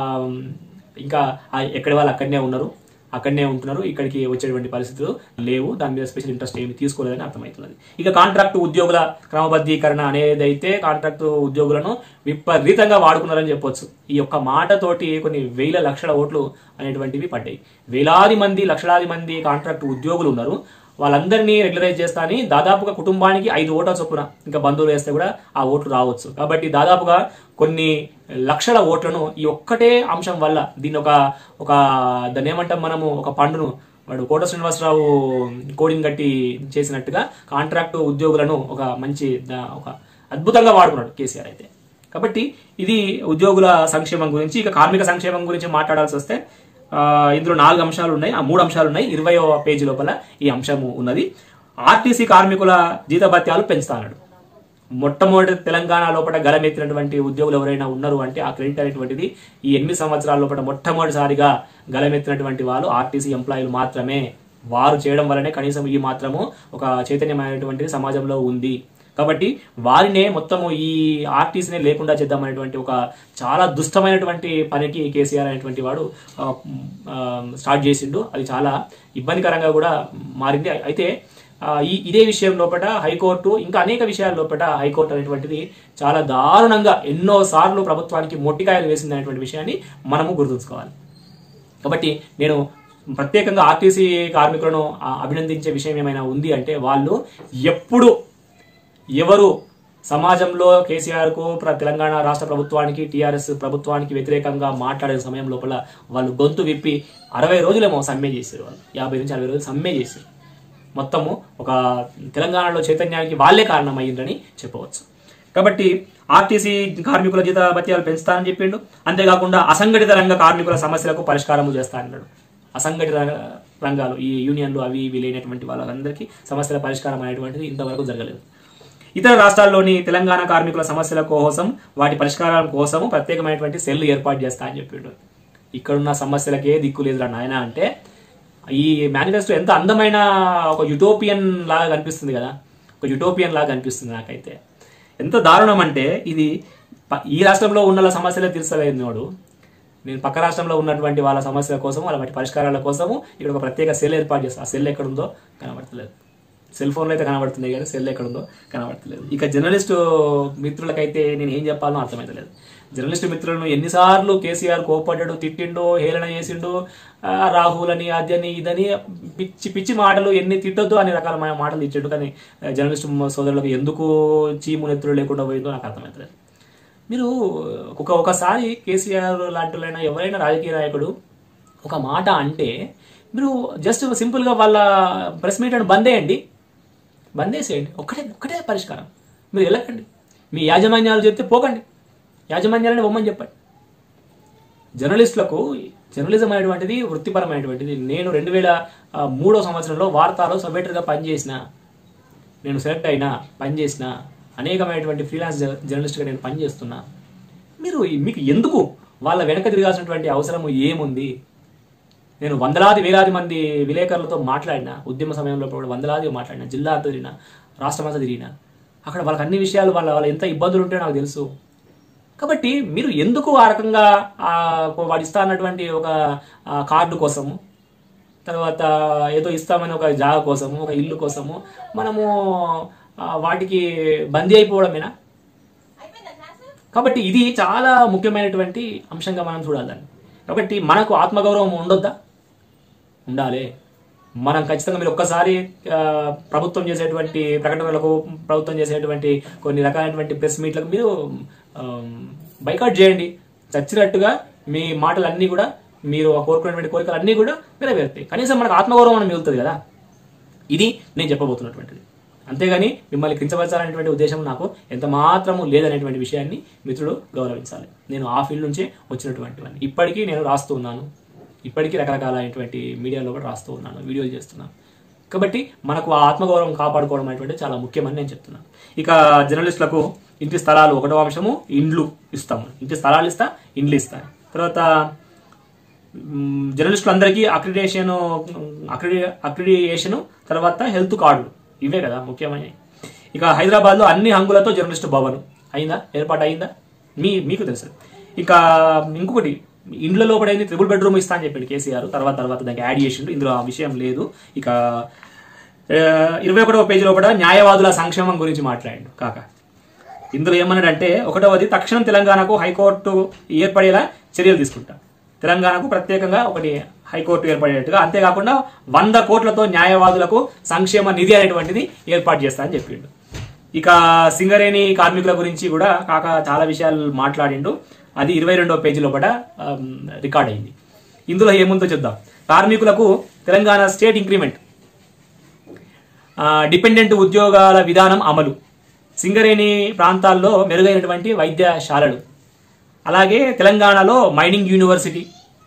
ఇంకా ఆ ఎక్కడి వాళ్ళు అక్కడనే ఉన్నారు అక్కడనే ఉంటున్నారు ఇక్కడికి వచ్చేటువంటి పరిస్థితులు లేవు దాని మీద స్పెషల్ ఇంట్రెస్ట్ ఏమి తీసుకోలేదని అర్థమవుతున్నది ఇక కాంట్రాక్ట్ ఉద్యోగుల క్రమబద్ధీకరణ అనేదైతే కాంట్రాక్ట్ ఉద్యోగులను విపరీతంగా వాడుకున్నారని చెప్పొచ్చు ఈ యొక్క మాటతోటి కొన్ని వేల లక్షల ఓట్లు అనేటువంటివి పడ్డాయి వేలాది మంది లక్షలాది మంది కాంట్రాక్ట్ ఉద్యోగులు ఉన్నారు వాళ్ళందరినీ రెగ్యులరైజ్ చేస్తా అని దాదాపుగా కుటుంబానికి ఐదు ఓట్ల చొప్పున ఇంకా బంధువులు వేస్తే కూడా ఆ ఓట్లు రావచ్చు కాబట్టి దాదాపుగా కొన్ని లక్షల ఓట్లను ఈ ఒక్కటే అంశం వల్ల దీన్ని ఒక ఒక దాన్ని ఏమంటాం మనము ఒక పండును వాడు కోట శ్రీనివాసరావు కోడిని కట్టి చేసినట్టుగా కాంట్రాక్ట్ ఉద్యోగులను ఒక మంచి దా- ఒక అద్భుతంగా వాడుకున్నాడు కేసీఆర్ అయితే కాబట్టి ఇది ఉద్యోగుల సంక్షేమం గురించి ఇక కార్మిక సంక్షేమం గురించి మాట్లాడాల్సి వస్తే ఆ, ఇందులో నాలుగు అంశాలు ఉన్నాయి ఆ మూడు అంశాలు ఉన్నాయి ఇరవయో పేజీ లోపల ఈ అంశము ఉన్నది ఆర్టీసీ కార్మికుల జీతభత్యాలు పెంచుతా అన్నాడు మొట్టమొదటి తెలంగాణ లోపల గలమెత్తినటువంటి ఉద్యోగులు ఎవరైనా ఉన్నారు అంటే ఆ క్రెడిట్ అనేటువంటిది ఈ ఎనిమిది సంవత్సరాల లోపల మొట్టమొదటిసారిగా గలమెత్తినటువంటి వాళ్ళు ఆర్టీసీ ఎంప్లాయీలు మాత్రమే వారు చేయడం వల్లనే కనీసం ఈ మాత్రము ఒక చైతన్యమైనటువంటిది సమాజంలో ఉంది కాబట్టి వారినే మొత్తము ఈ ఆర్టీసీనే లేకుండా చేద్దామనేటువంటి ఒక చాలా దుష్టమైనటువంటి పనికి కేసీఆర్ అనేటువంటి వాడు ఆ, ఆ, స్టార్ట్ చేసిండు అది చాలా ఇబ్బందికరంగా కూడా మారింది అయితే ఆ, ఈ ఇదే విషయం లోపల హైకోర్టు ఇంకా అనేక విషయాల లోపల హైకోర్టు అనేటువంటిది చాలా దారుణంగా ఎన్నో సార్లు ప్రభుత్వానికి మొట్టికాయలు వేసింది అనేటువంటి విషయాన్ని మనము గుర్తుంచుకోవాలి కాబట్టి నేను ప్రత్యేకంగా ఆర్టీసీ కార్మికులను ఆ, అభినందించే విషయం ఏమైనా ఉంది అంటే వాళ్ళు ఎప్పుడు ఎవరు సమాజంలో కేసీఆర్ కు ప్ర- తెలంగాణ రాష్ట్ర ప్రభుత్వానికి టీఆర్ఎస్ ప్రభుత్వానికి వ్యతిరేకంగా మాట్లాడే సమయం లోపల వాళ్ళు గొంతు విప్పి అరవై రోజులేమో సమ్మె చేశారు వాళ్ళు యాభై నుంచి అరవై రోజులు సమ్మె చేశారు మొత్తము ఒక తెలంగాణలో చైతన్యానికి వాళ్ళే కారణం అయ్యిందని చెప్పవచ్చు కాబట్టి ఆర్టీసీ కార్మికుల జీత భత్యాలు పెంచుతానని చెప్పిండు అంతేకాకుండా అసంఘటిత రంగ కార్మికుల సమస్యలకు పరిష్కారం చేస్తా అన్నాడు అసంఘటిత రంగాలు ఈ యూనియన్లు అవి ఇవి లేనటువంటి వాళ్ళందరికీ సమస్యల పరిష్కారం అనేటువంటిది ఇంతవరకు జరగలేదు ఇతర రాష్ట్రాల్లోని తెలంగాణ కార్మికుల సమస్యల కోసం వాటి పరిష్కారం కోసం ప్రత్యేకమైనటువంటి సెల్ ఏర్పాటు చేస్తా అని చెప్పిండు ఇక్కడున్న సమస్యలకే దిక్కు లేదురా నాయన అంటే ఈ మేనిఫెస్టో ఎంత అందమైన ఒక యుటోపియన్ లాగా కనిపిస్తుంది కదా ఒక యుటోపియన్ లాగా కనిపిస్తుంది నాకైతే ఎంత దారుణం అంటే ఇది ప- ఈ రాష్ట్రంలో ఉన్న వాళ్ళ సమస్యలే తీర్చలేదు నోడు నేను పక్క రాష్ట్రంలో ఉన్నటువంటి వాళ్ళ సమస్యల కోసం వాళ్ళ వాటి పరిష్కారాల కోసము ఇక్కడ ఒక ప్రత్యేక సెల్ ఏర్పాటు చేస్తా ఆ సెల్ ఎక్కడుందో కనబడతలేదు సెల్ ఫోన్లో అయితే కనబడుతుంది కానీ సెల్ ఎక్కడుందో కనబడతలేదు ఇక జర్నలిస్టు మిత్రులకైతే నేను ఏం చెప్పాలనో అర్థమైతలేదు జర్నలిస్టు మిత్రులను ఎన్నిసార్లు కేసీఆర్ కోపడ్డాడు తిట్టిండు హేళన చేసిండు ఆ, రాహుల్ అని అదని ఇదని పిచ్చి పిచ్చి మాటలు ఎన్ని తిట్టొద్దు అనే రకాల మాటలు ఇచ్చిండు కానీ ఆ, జర్నలిస్టు సోదరులకు ఎందుకు చీము నెత్తులు లేకుండా పోయిందో నాకు అర్థమవుతలేదు మీరు ఒక ఒకసారి కేసీఆర్ లాంటి వాళ్ళైనా ఎవరైనా రాజకీయ నాయకుడు ఒక మాట అంటే మీరు జస్ట్ సింపుల్గా వాళ్ళ ప్రెస్ మీట్ అని బంద్ చేయండి బంద్ చేసేయండి ఒక్కటే ఒక్కటే పరిష్కారం మీరు వెళ్ళకండి మీ యాజమాన్యాలు చెప్తే పోకండి యాజమాన్యాలని బొమ్మని చెప్పండి జర్నలిస్టులకు జర్నలిజం అనేటువంటిది వృత్తిపరమైనటువంటిది నేను రెండు వేల ఆ, మూడో సంవత్సరంలో వార్తాలో సబ్ఎడిటర్గా పనిచేసిన నేను సెలెక్ట్ అయినా పనిచేసిన అనేకమైనటువంటి ఫ్రీలాన్స్ జర్- జర్నలిస్ట్గా నేను పనిచేస్తున్నా మీరు ఈ- మీకు ఎందుకు వాళ్ళ వెనక తిరగాల్సినటువంటి అవసరం ఏముంది నేను వందలాది వేలాది మంది విలేకరులతో మాట్లాడిన ఉద్యమ సమయంలో కూడా వందలాది మాట్లాడిన జిల్లా అంతా తిరిగిన రాష్ట్రం అంతా తిరిగిన అక్కడ వాళ్ళకి అన్ని విషయాలు వాళ్ళ వాళ్ళ ఎంత ఇబ్బందులు ఉంటాయో నాకు తెలుసు కాబట్టి మీరు ఎందుకు ఆ రకంగా ఆ వాడు ఇస్తా అన్నటువంటి ఒక ఆ, కార్డు కోసము తర్వాత ఏదో ఇస్తామని ఒక జాగ కోసము ఒక ఇల్లు కోసము మనము ఆ, వాటికి బందీ అయిపోవడమేనా కాబట్టి ఇది చాలా ముఖ్యమైనటువంటి అంశంగా మనం చూడాలని కాబట్టి మనకు ఆత్మగౌరవం ఉండొద్దా ఉండాలి మనం ఖచ్చితంగా మీరు ఒక్కసారి ఆ, ప్రభుత్వం చేసేటువంటి ప్రకటనలకు ప్రభుత్వం చేసేటువంటి కొన్ని రకాలైనటువంటి ప్రెస్ మీట్లకు మీరు బైకాట్ చేయండి చచ్చినట్టుగా మీ మాటలన్నీ కూడా మీరు కోరుకునేటువంటి కోరికలు అన్నీ కూడా నెరవేరుతాయి కనీసం మనకు ఆత్మగౌరవం అని మిగులుతుంది కదా ఇది నేను చెప్పబోతున్నటువంటిది అంతేగాని మిమ్మల్ని కించపరచాలనేటువంటి ఉద్దేశం నాకు ఎంత మాత్రము లేదనేటువంటి విషయాన్ని మిత్రుడు గౌరవించాలి నేను ఆ ఫీల్డ్ నుంచే వచ్చినటువంటివన్నీ ఇప్పటికీ నేను రాస్తూ ఉన్నాను ఇప్పటికీ రకరకాలైనటువంటి మీడియాలో కూడా రాస్తూ ఉన్నాను వీడియోలు చేస్తున్నాను కాబట్టి మనకు ఆ ఆత్మగౌరవం కాపాడుకోవడం అనేటువంటి చాలా ముఖ్యమని నేను చెప్తున్నాను ఇక జర్నలిస్టులకు ఇంటి స్థలాలు ఒకటో అంశము ఇండ్లు ఇస్తాము ఇంటి స్థలాలు ఇస్తా ఇండ్లు ఇస్తాను తర్వాత మ్, జర్నలిస్టులందరికీ అక్రిడేషన్ అక్రిడి అక్రిడియేషన్ తర్వాత హెల్త్ కార్డు ఇవే కదా ముఖ్యమైనవి ఇక హైదరాబాద్లో అన్ని హంగులతో జర్నలిస్టు భవన్ అయిందా ఏర్పాటు అయిందా మీ మీకు తెలుసు ఇక ఇంకొకటి ఇండ్ల లోపడైంది త్రిబుల్ బెడ్రూమ్ ఇస్తా అని చెప్పిండు కేసీఆర్ తర్వాత తర్వాత దానికి యాడ్ చేసిండు ఇందులో ఆ విషయం లేదు ఇక ఆ, ఇరవై ఒకటవ పేజీ లోపల న్యాయవాదుల సంక్షేమం గురించి మాట్లాడిండు కాక ఇందులో ఏమన్నాడంటే ఒకటవది తక్షణం తెలంగాణకు హైకోర్టు ఏర్పడేలా చర్యలు తీసుకుంటా తెలంగాణకు ప్రత్యేకంగా ఒకటి హైకోర్టు ఏర్పడేట్టుగా అంతేకాకుండా వంద కోట్లతో న్యాయవాదులకు సంక్షేమ నిధి అనేటువంటిది ఏర్పాటు చేస్తా అని చెప్పిండు ఇక సింగరేణి కార్మికుల గురించి కూడా కాక చాలా విషయాలు మాట్లాడిండు అది ఇరవై రెండవ పేజీ లోపల రికార్డ్ అయింది ఇందులో ఏముందో చూద్దాం కార్మికులకు తెలంగాణ స్టేట్ ఇంక్రిమెంట్ ఆ, డిపెండెంట్ ఉద్యోగాల విధానం అమలు సింగరేణి ప్రాంతాల్లో మెరుగైనటువంటి వైద్యశాలలు అలాగే తెలంగాణలో మైనింగ్ యూనివర్సిటీ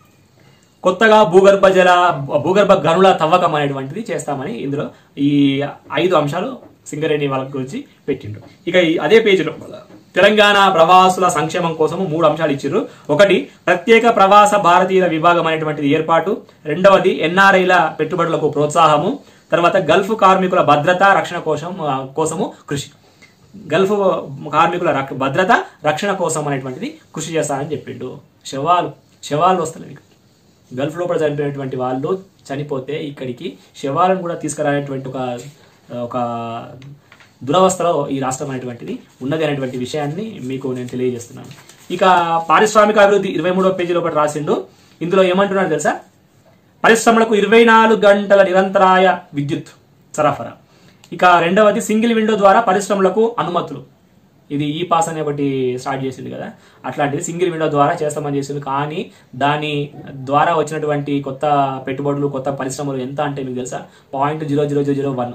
కొత్తగా భూగర్భ జల భూగర్భ గనుల తవ్వకం అనేటువంటిది చేస్తామని ఇందులో ఈ ఐదు అంశాలు సింగరేణి వాళ్ళ గురించి పెట్టిండ్రు ఇక ఈ అదే పేజీలో తెలంగాణ ప్రవాసుల సంక్షేమం కోసం మూడు అంశాలు ఇచ్చారు ఒకటి ప్రత్యేక ప్రవాస భారతీయుల విభాగం అనేటువంటిది ఏర్పాటు రెండవది ఎన్ఆర్ఐల పెట్టుబడులకు ప్రోత్సాహము తర్వాత గల్ఫ్ కార్మికుల భద్రత రక్షణ కోసం ఆ, కోసము కృషి గల్ఫ్ కార్మికుల రక్- భద్రత రక్షణ కోసం అనేటువంటిది కృషి చేస్తానని చెప్పిండు శవాలు శవాలు వస్తున్నాయి ఇక. గల్ఫ్ లోపల చనిపోయినటువంటి వాళ్ళు చనిపోతే ఇక్కడికి శవాలను కూడా తీసుకురానేటువంటి ఒక ఒక దురవస్థలో ఈ రాష్ట్రం అనేటువంటిది ఉన్నది అనేటువంటి విషయాన్ని మీకు నేను తెలియజేస్తున్నాను ఇక పారిశ్రామిక అభివృద్ధి ఇరవై మూడో పేజీ లోపల రాసిండు ఇందులో ఏమంటున్నాడు తెలుసా పరిశ్రమలకు ఇరవై నాలుగు గంటల నిరంతరాయ విద్యుత్ సరఫరా ఇక రెండవది సింగిల్ విండో ద్వారా పరిశ్రమలకు అనుమతులు ఇది ఈ పాస్ అనే ఒకటి స్టార్ట్ చేసింది కదా అట్లాంటిది సింగిల్ విండో ద్వారా చేస్తామని చేసింది కానీ దాని ద్వారా వచ్చినటువంటి కొత్త పెట్టుబడులు కొత్త పరిశ్రమలు ఎంత అంటే మీకు తెలుసా point zero zero zero zero one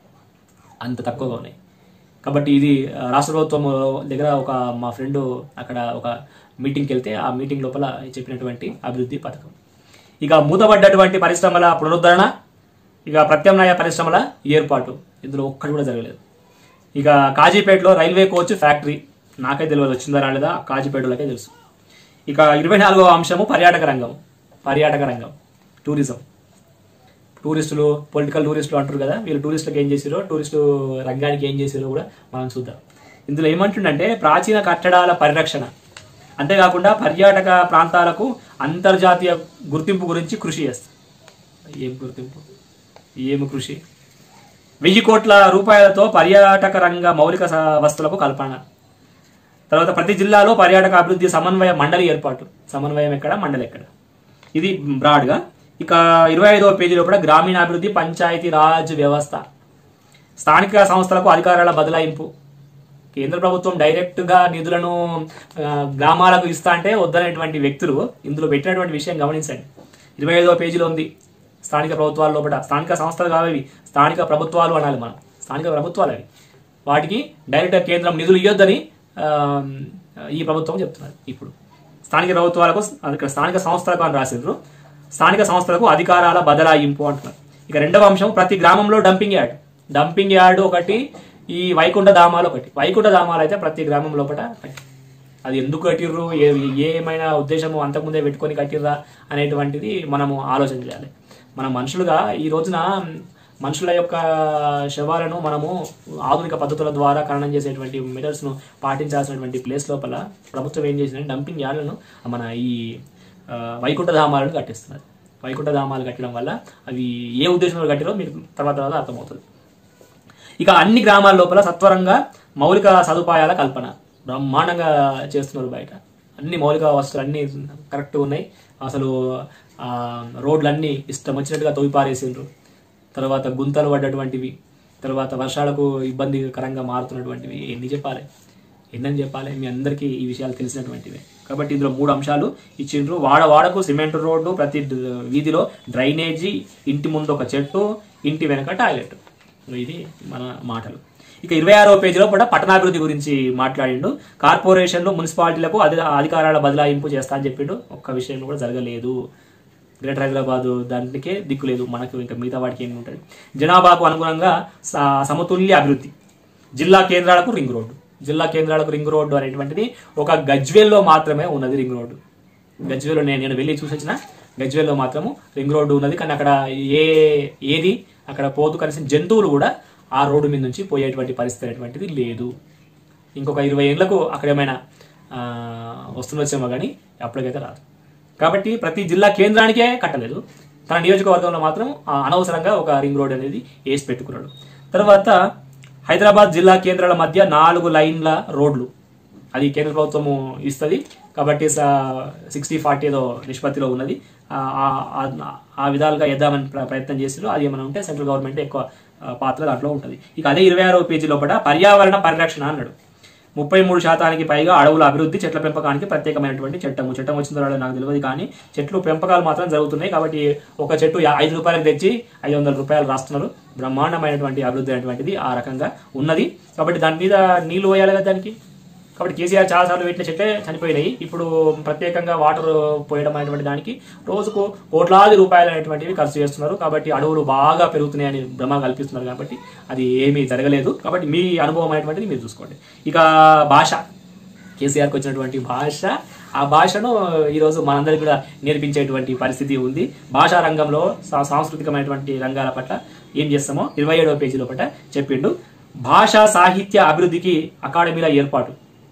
అంత తక్కువగా ఉన్నాయి కాబట్టి ఇది ఆ, రాష్ట్ర ప్రభుత్వం దగ్గర ఒక మా ఫ్రెండ్ అక్కడ ఒక మీటింగ్కి వెళ్తే ఆ మీటింగ్ లోపల చెప్పినటువంటి అభివృద్ధి పథకం ఇక మూతపడ్డటువంటి పరిశ్రమల పునరుద్ధరణ ఇక ప్రత్యామ్నాయ పరిశ్రమల ఏర్పాటు ఇందులో ఒక్కటి కూడా జరగలేదు ఇక కాజీపేటలో రైల్వే కోచ్ ఫ్యాక్టరీ నాకే తెలియదు వచ్చిందా రాలేదా కాజీపేటలోకే తెలుసు ఇక ఇరవై నాలుగవ అంశము పర్యాటక రంగం పర్యాటక రంగం టూరిజం టూరిస్టులు పొలిటికల్ టూరిస్టులు అంటారు కదా వీళ్ళు టూరిస్టులకు ఏం చేసారో టూరిస్టు రంగానికి ఏం చేసారో కూడా మనం చూద్దాం ఇందులో ఏమంటుండంటే ప్రాచీన కట్టడాల పరిరక్షణ అంతేకాకుండా పర్యాటక ప్రాంతాలకు అంతర్జాతీయ గుర్తింపు గురించి కృషి చేస్తారు ఏం గుర్తింపు ఏమి కృషి వెయ్యి కోట్ల రూపాయలతో పర్యాటక రంగ మౌలిక స- వస్తువులకు కల్పన తర్వాత ప్రతి జిల్లాలో పర్యాటక అభివృద్ధి సమన్వయ మండలి ఏర్పాటు సమన్వయం ఎక్కడ మండలి ఎక్కడ ఇది బ్రాడ్గా ఇక ఇరవై ఐదవ పేజీలో కూడా గ్రామీణాభివృద్ధి పంచాయతీ రాజ్ వ్యవస్థ స్థానిక సంస్థలకు అధికారాల బదలాయింపు కేంద్ర ప్రభుత్వం డైరెక్ట్ గా నిధులను ఆ, గ్రామాలకు ఇస్తా అంటే వద్దనేటువంటి వ్యక్తులు ఇందులో పెట్టినటువంటి విషయం గమనించండి ఇరవై ఐదవ పేజీలో ఉంది స్థానిక ప్రభుత్వాల లోపల స్థానిక సంస్థలు కావేవి స్థానిక ప్రభుత్వాలు అనాలి మనం స్థానిక ప్రభుత్వాలు అవి వాటికి డైరెక్ట్ కేంద్రం నిధులు ఇవ్వొద్దని ఆ, ఈ ప్రభుత్వం చెప్తున్నది ఇప్పుడు స్థానిక ప్రభుత్వాలకు ఇక్కడ స్థానిక సంస్థలకు అని రాసిండ్రు స్థానిక సంస్థలకు అధికారాల బదలాయింపు అంటున్నారు ఇక రెండవ అంశం ప్రతి గ్రామంలో డంపింగ్ యార్డ్ డంపింగ్ యార్డ్ ఒకటి ఈ వైకుంఠ ధామాలు ఒకటి వైకుంఠ ధామాలు అయితే ప్రతి గ్రామం లోపల ఒకటి. అది ఎందుకు కట్టిర్రు ఏ ఏమైనా ఉద్దేశము అంతకుముందే పెట్టుకొని కట్టిర్రా అనేటువంటిది మనము ఆలోచన చేయాలి మన మనుషులుగా ఈ రోజున మనుషుల యొక్క శవాలను మనము ఆధునిక పద్ధతుల ద్వారా ఖననం చేసేటువంటి మెథడ్స్ ను పాటించాల్సినటువంటి ప్లేస్ లోపల ప్రభుత్వం ఏం చేసిందంటే డంపింగ్ యార్డ్లను మన ఈ ఆ, వైకుంఠ ధామాలను కట్టిస్తున్నారు వైకుంఠ ధామాలు కట్టడం వల్ల అవి ఏ ఉద్దేశంలో కట్టిరో మీకు తర్వాత తర్వాత అర్థమవుతుంది ఇక అన్ని గ్రామాల లోపల సత్వరంగా మౌలిక సదుపాయాల కల్పన బ్రహ్మాండంగా చేస్తున్నారు బయట అన్ని మౌలిక వస్తువులు అన్ని కరెక్ట్ ఉన్నాయి అసలు ఆ, రోడ్లన్నీ ఇష్టం వచ్చినట్టుగా తవ్వి పారేసిండ్రు తర్వాత గుంతలు పడ్డటువంటివి తర్వాత వర్షాలకు ఇబ్బందికరంగా మారుతున్నటువంటివి ఎన్ని చెప్పాలి ఎన్నని చెప్పాలి మీ అందరికీ ఈ విషయాలు తెలిసినటువంటివే కాబట్టి ఇందులో మూడు అంశాలు ఇచ్చిండ్రు వాడ వాడకు సిమెంట్ రోడ్డు ప్రతి డ్- వీధిలో డ్రైనేజీ ఇంటి ముందు ఒక చెట్టు ఇంటి వెనక టాయిలెట్ ఇది మన మాటలు ఇక ఇరవై ఆరో పేజీలో కూడా పట్టణాభివృద్ధి గురించి మాట్లాడిండు కార్పొరేషన్లు మున్సిపాలిటీలకు అధి అధికారాల బదలాయింపు చేస్తా అని చెప్పిండు ఒక్క విషయం కూడా జరగలేదు గ్రేటర్ హైదరాబాద్ దానికే దిక్కు లేదు మనకు ఇంకా మిగతా వాటికి ఏమి ఉంటుంది జనాభాకు అనుగుణంగా స- సమతుల్య అభివృద్ధి జిల్లా కేంద్రాలకు రింగ్ రోడ్డు జిల్లా కేంద్రాలకు రింగ్ రోడ్డు అనేటువంటిది ఒక గజ్వేల్లో మాత్రమే ఉన్నది రింగ్ రోడ్డు గజ్వేల్లో నేను నేను వెళ్ళి చూసి వచ్చిన గజ్వేల్లో మాత్రము రింగ్ రోడ్డు ఉన్నది కానీ అక్కడ ఏ ఏది అక్కడ పోతూ కలిసిన జంతువులు కూడా ఆ రోడ్డు మీద నుంచి పోయేటువంటి పరిస్థితి అనేటువంటిది లేదు ఇంకొక ఇరవై ఏళ్లకు అక్కడ ఏమైనా ఆ, వస్తుండొచ్చేమో కానీ అప్పటికైతే రాదు కాబట్టి ప్రతి జిల్లా కేంద్రానికే కట్టలేదు తన నియోజకవర్గంలో మాత్రం ఆ, అనవసరంగా ఒక రింగ్ రోడ్ అనేది వేసి పెట్టుకున్నాడు తర్వాత హైదరాబాద్ జిల్లా కేంద్రాల మధ్య నాలుగు లైన్ల రోడ్లు అది కేంద్ర ప్రభుత్వము ఇస్తుంది కాబట్టి సిక్స్టీ ఫార్టీ ఏదో నిష్పత్తిలో ఉన్నది ఆ- ఆ- ఆ- ఆ విధాలుగా వేద్దామని ప్ర- ప్రయత్నం చేసిరు అది ఏమైనా ఉంటే సెంట్రల్ గవర్నమెంట్ ఎక్కువ ఆ, పాత్ర దాంట్లో ఉంటుంది ఇక అదే ఇరవై ఆరో పేజీ లోపల పర్యావరణ పరిరక్షణ అన్నాడు ముప్పై మూడు శాతానికి పైగా అడవుల అభివృద్ధి చెట్ల పెంపకానికి ప్రత్యేకమైనటువంటి చట్టము చట్టం వచ్చిన తర్వాత నాకు తెలియదు కానీ చెట్లు పెంపకాలు మాత్రం జరుగుతున్నాయి కాబట్టి ఒక చెట్టు యా- ఐదు రూపాయలకు తెచ్చి ఐదు వందల రూపాయలు రాస్తున్నారు బ్రహ్మాండమైనటువంటి అభివృద్ధి అనేటువంటిది ఆ రకంగా ఉన్నది కాబట్టి దాని మీద నీళ్లు పోయాలి కదా దానికి కాబట్టి కేసీఆర్ చాలాసార్లు పెట్టిన చెట్లే చనిపోయినాయి ఇప్పుడు ప్రత్యేకంగా వాటర్ పోయడం అనేటువంటి దానికి రోజుకు కోట్లాది రూపాయలు అనేటువంటివి ఖర్చు చేస్తున్నారు కాబట్టి అడవులు బాగా పెరుగుతున్నాయని భ్రమ కల్పిస్తున్నారు కాబట్టి అది ఏమీ జరగలేదు కాబట్టి మీ అనుభవం అనేటువంటిది మీరు చూసుకోండి ఇక భాష కేసీఆర్కి వచ్చినటువంటి భాష ఆ భాషను ఈరోజు మనందరికీ కూడా నేర్పించేటువంటి పరిస్థితి ఉంది భాషా రంగంలో సా- సాంస్కృతికమైనటువంటి రంగాల పట్ల ఏం చేస్తామో ఇరవై ఏడవ పేజీలో పట్ల చెప్పిండు భాషా సాహిత్య అభివృద్ధికి అకాడమీల ఏర్పాటు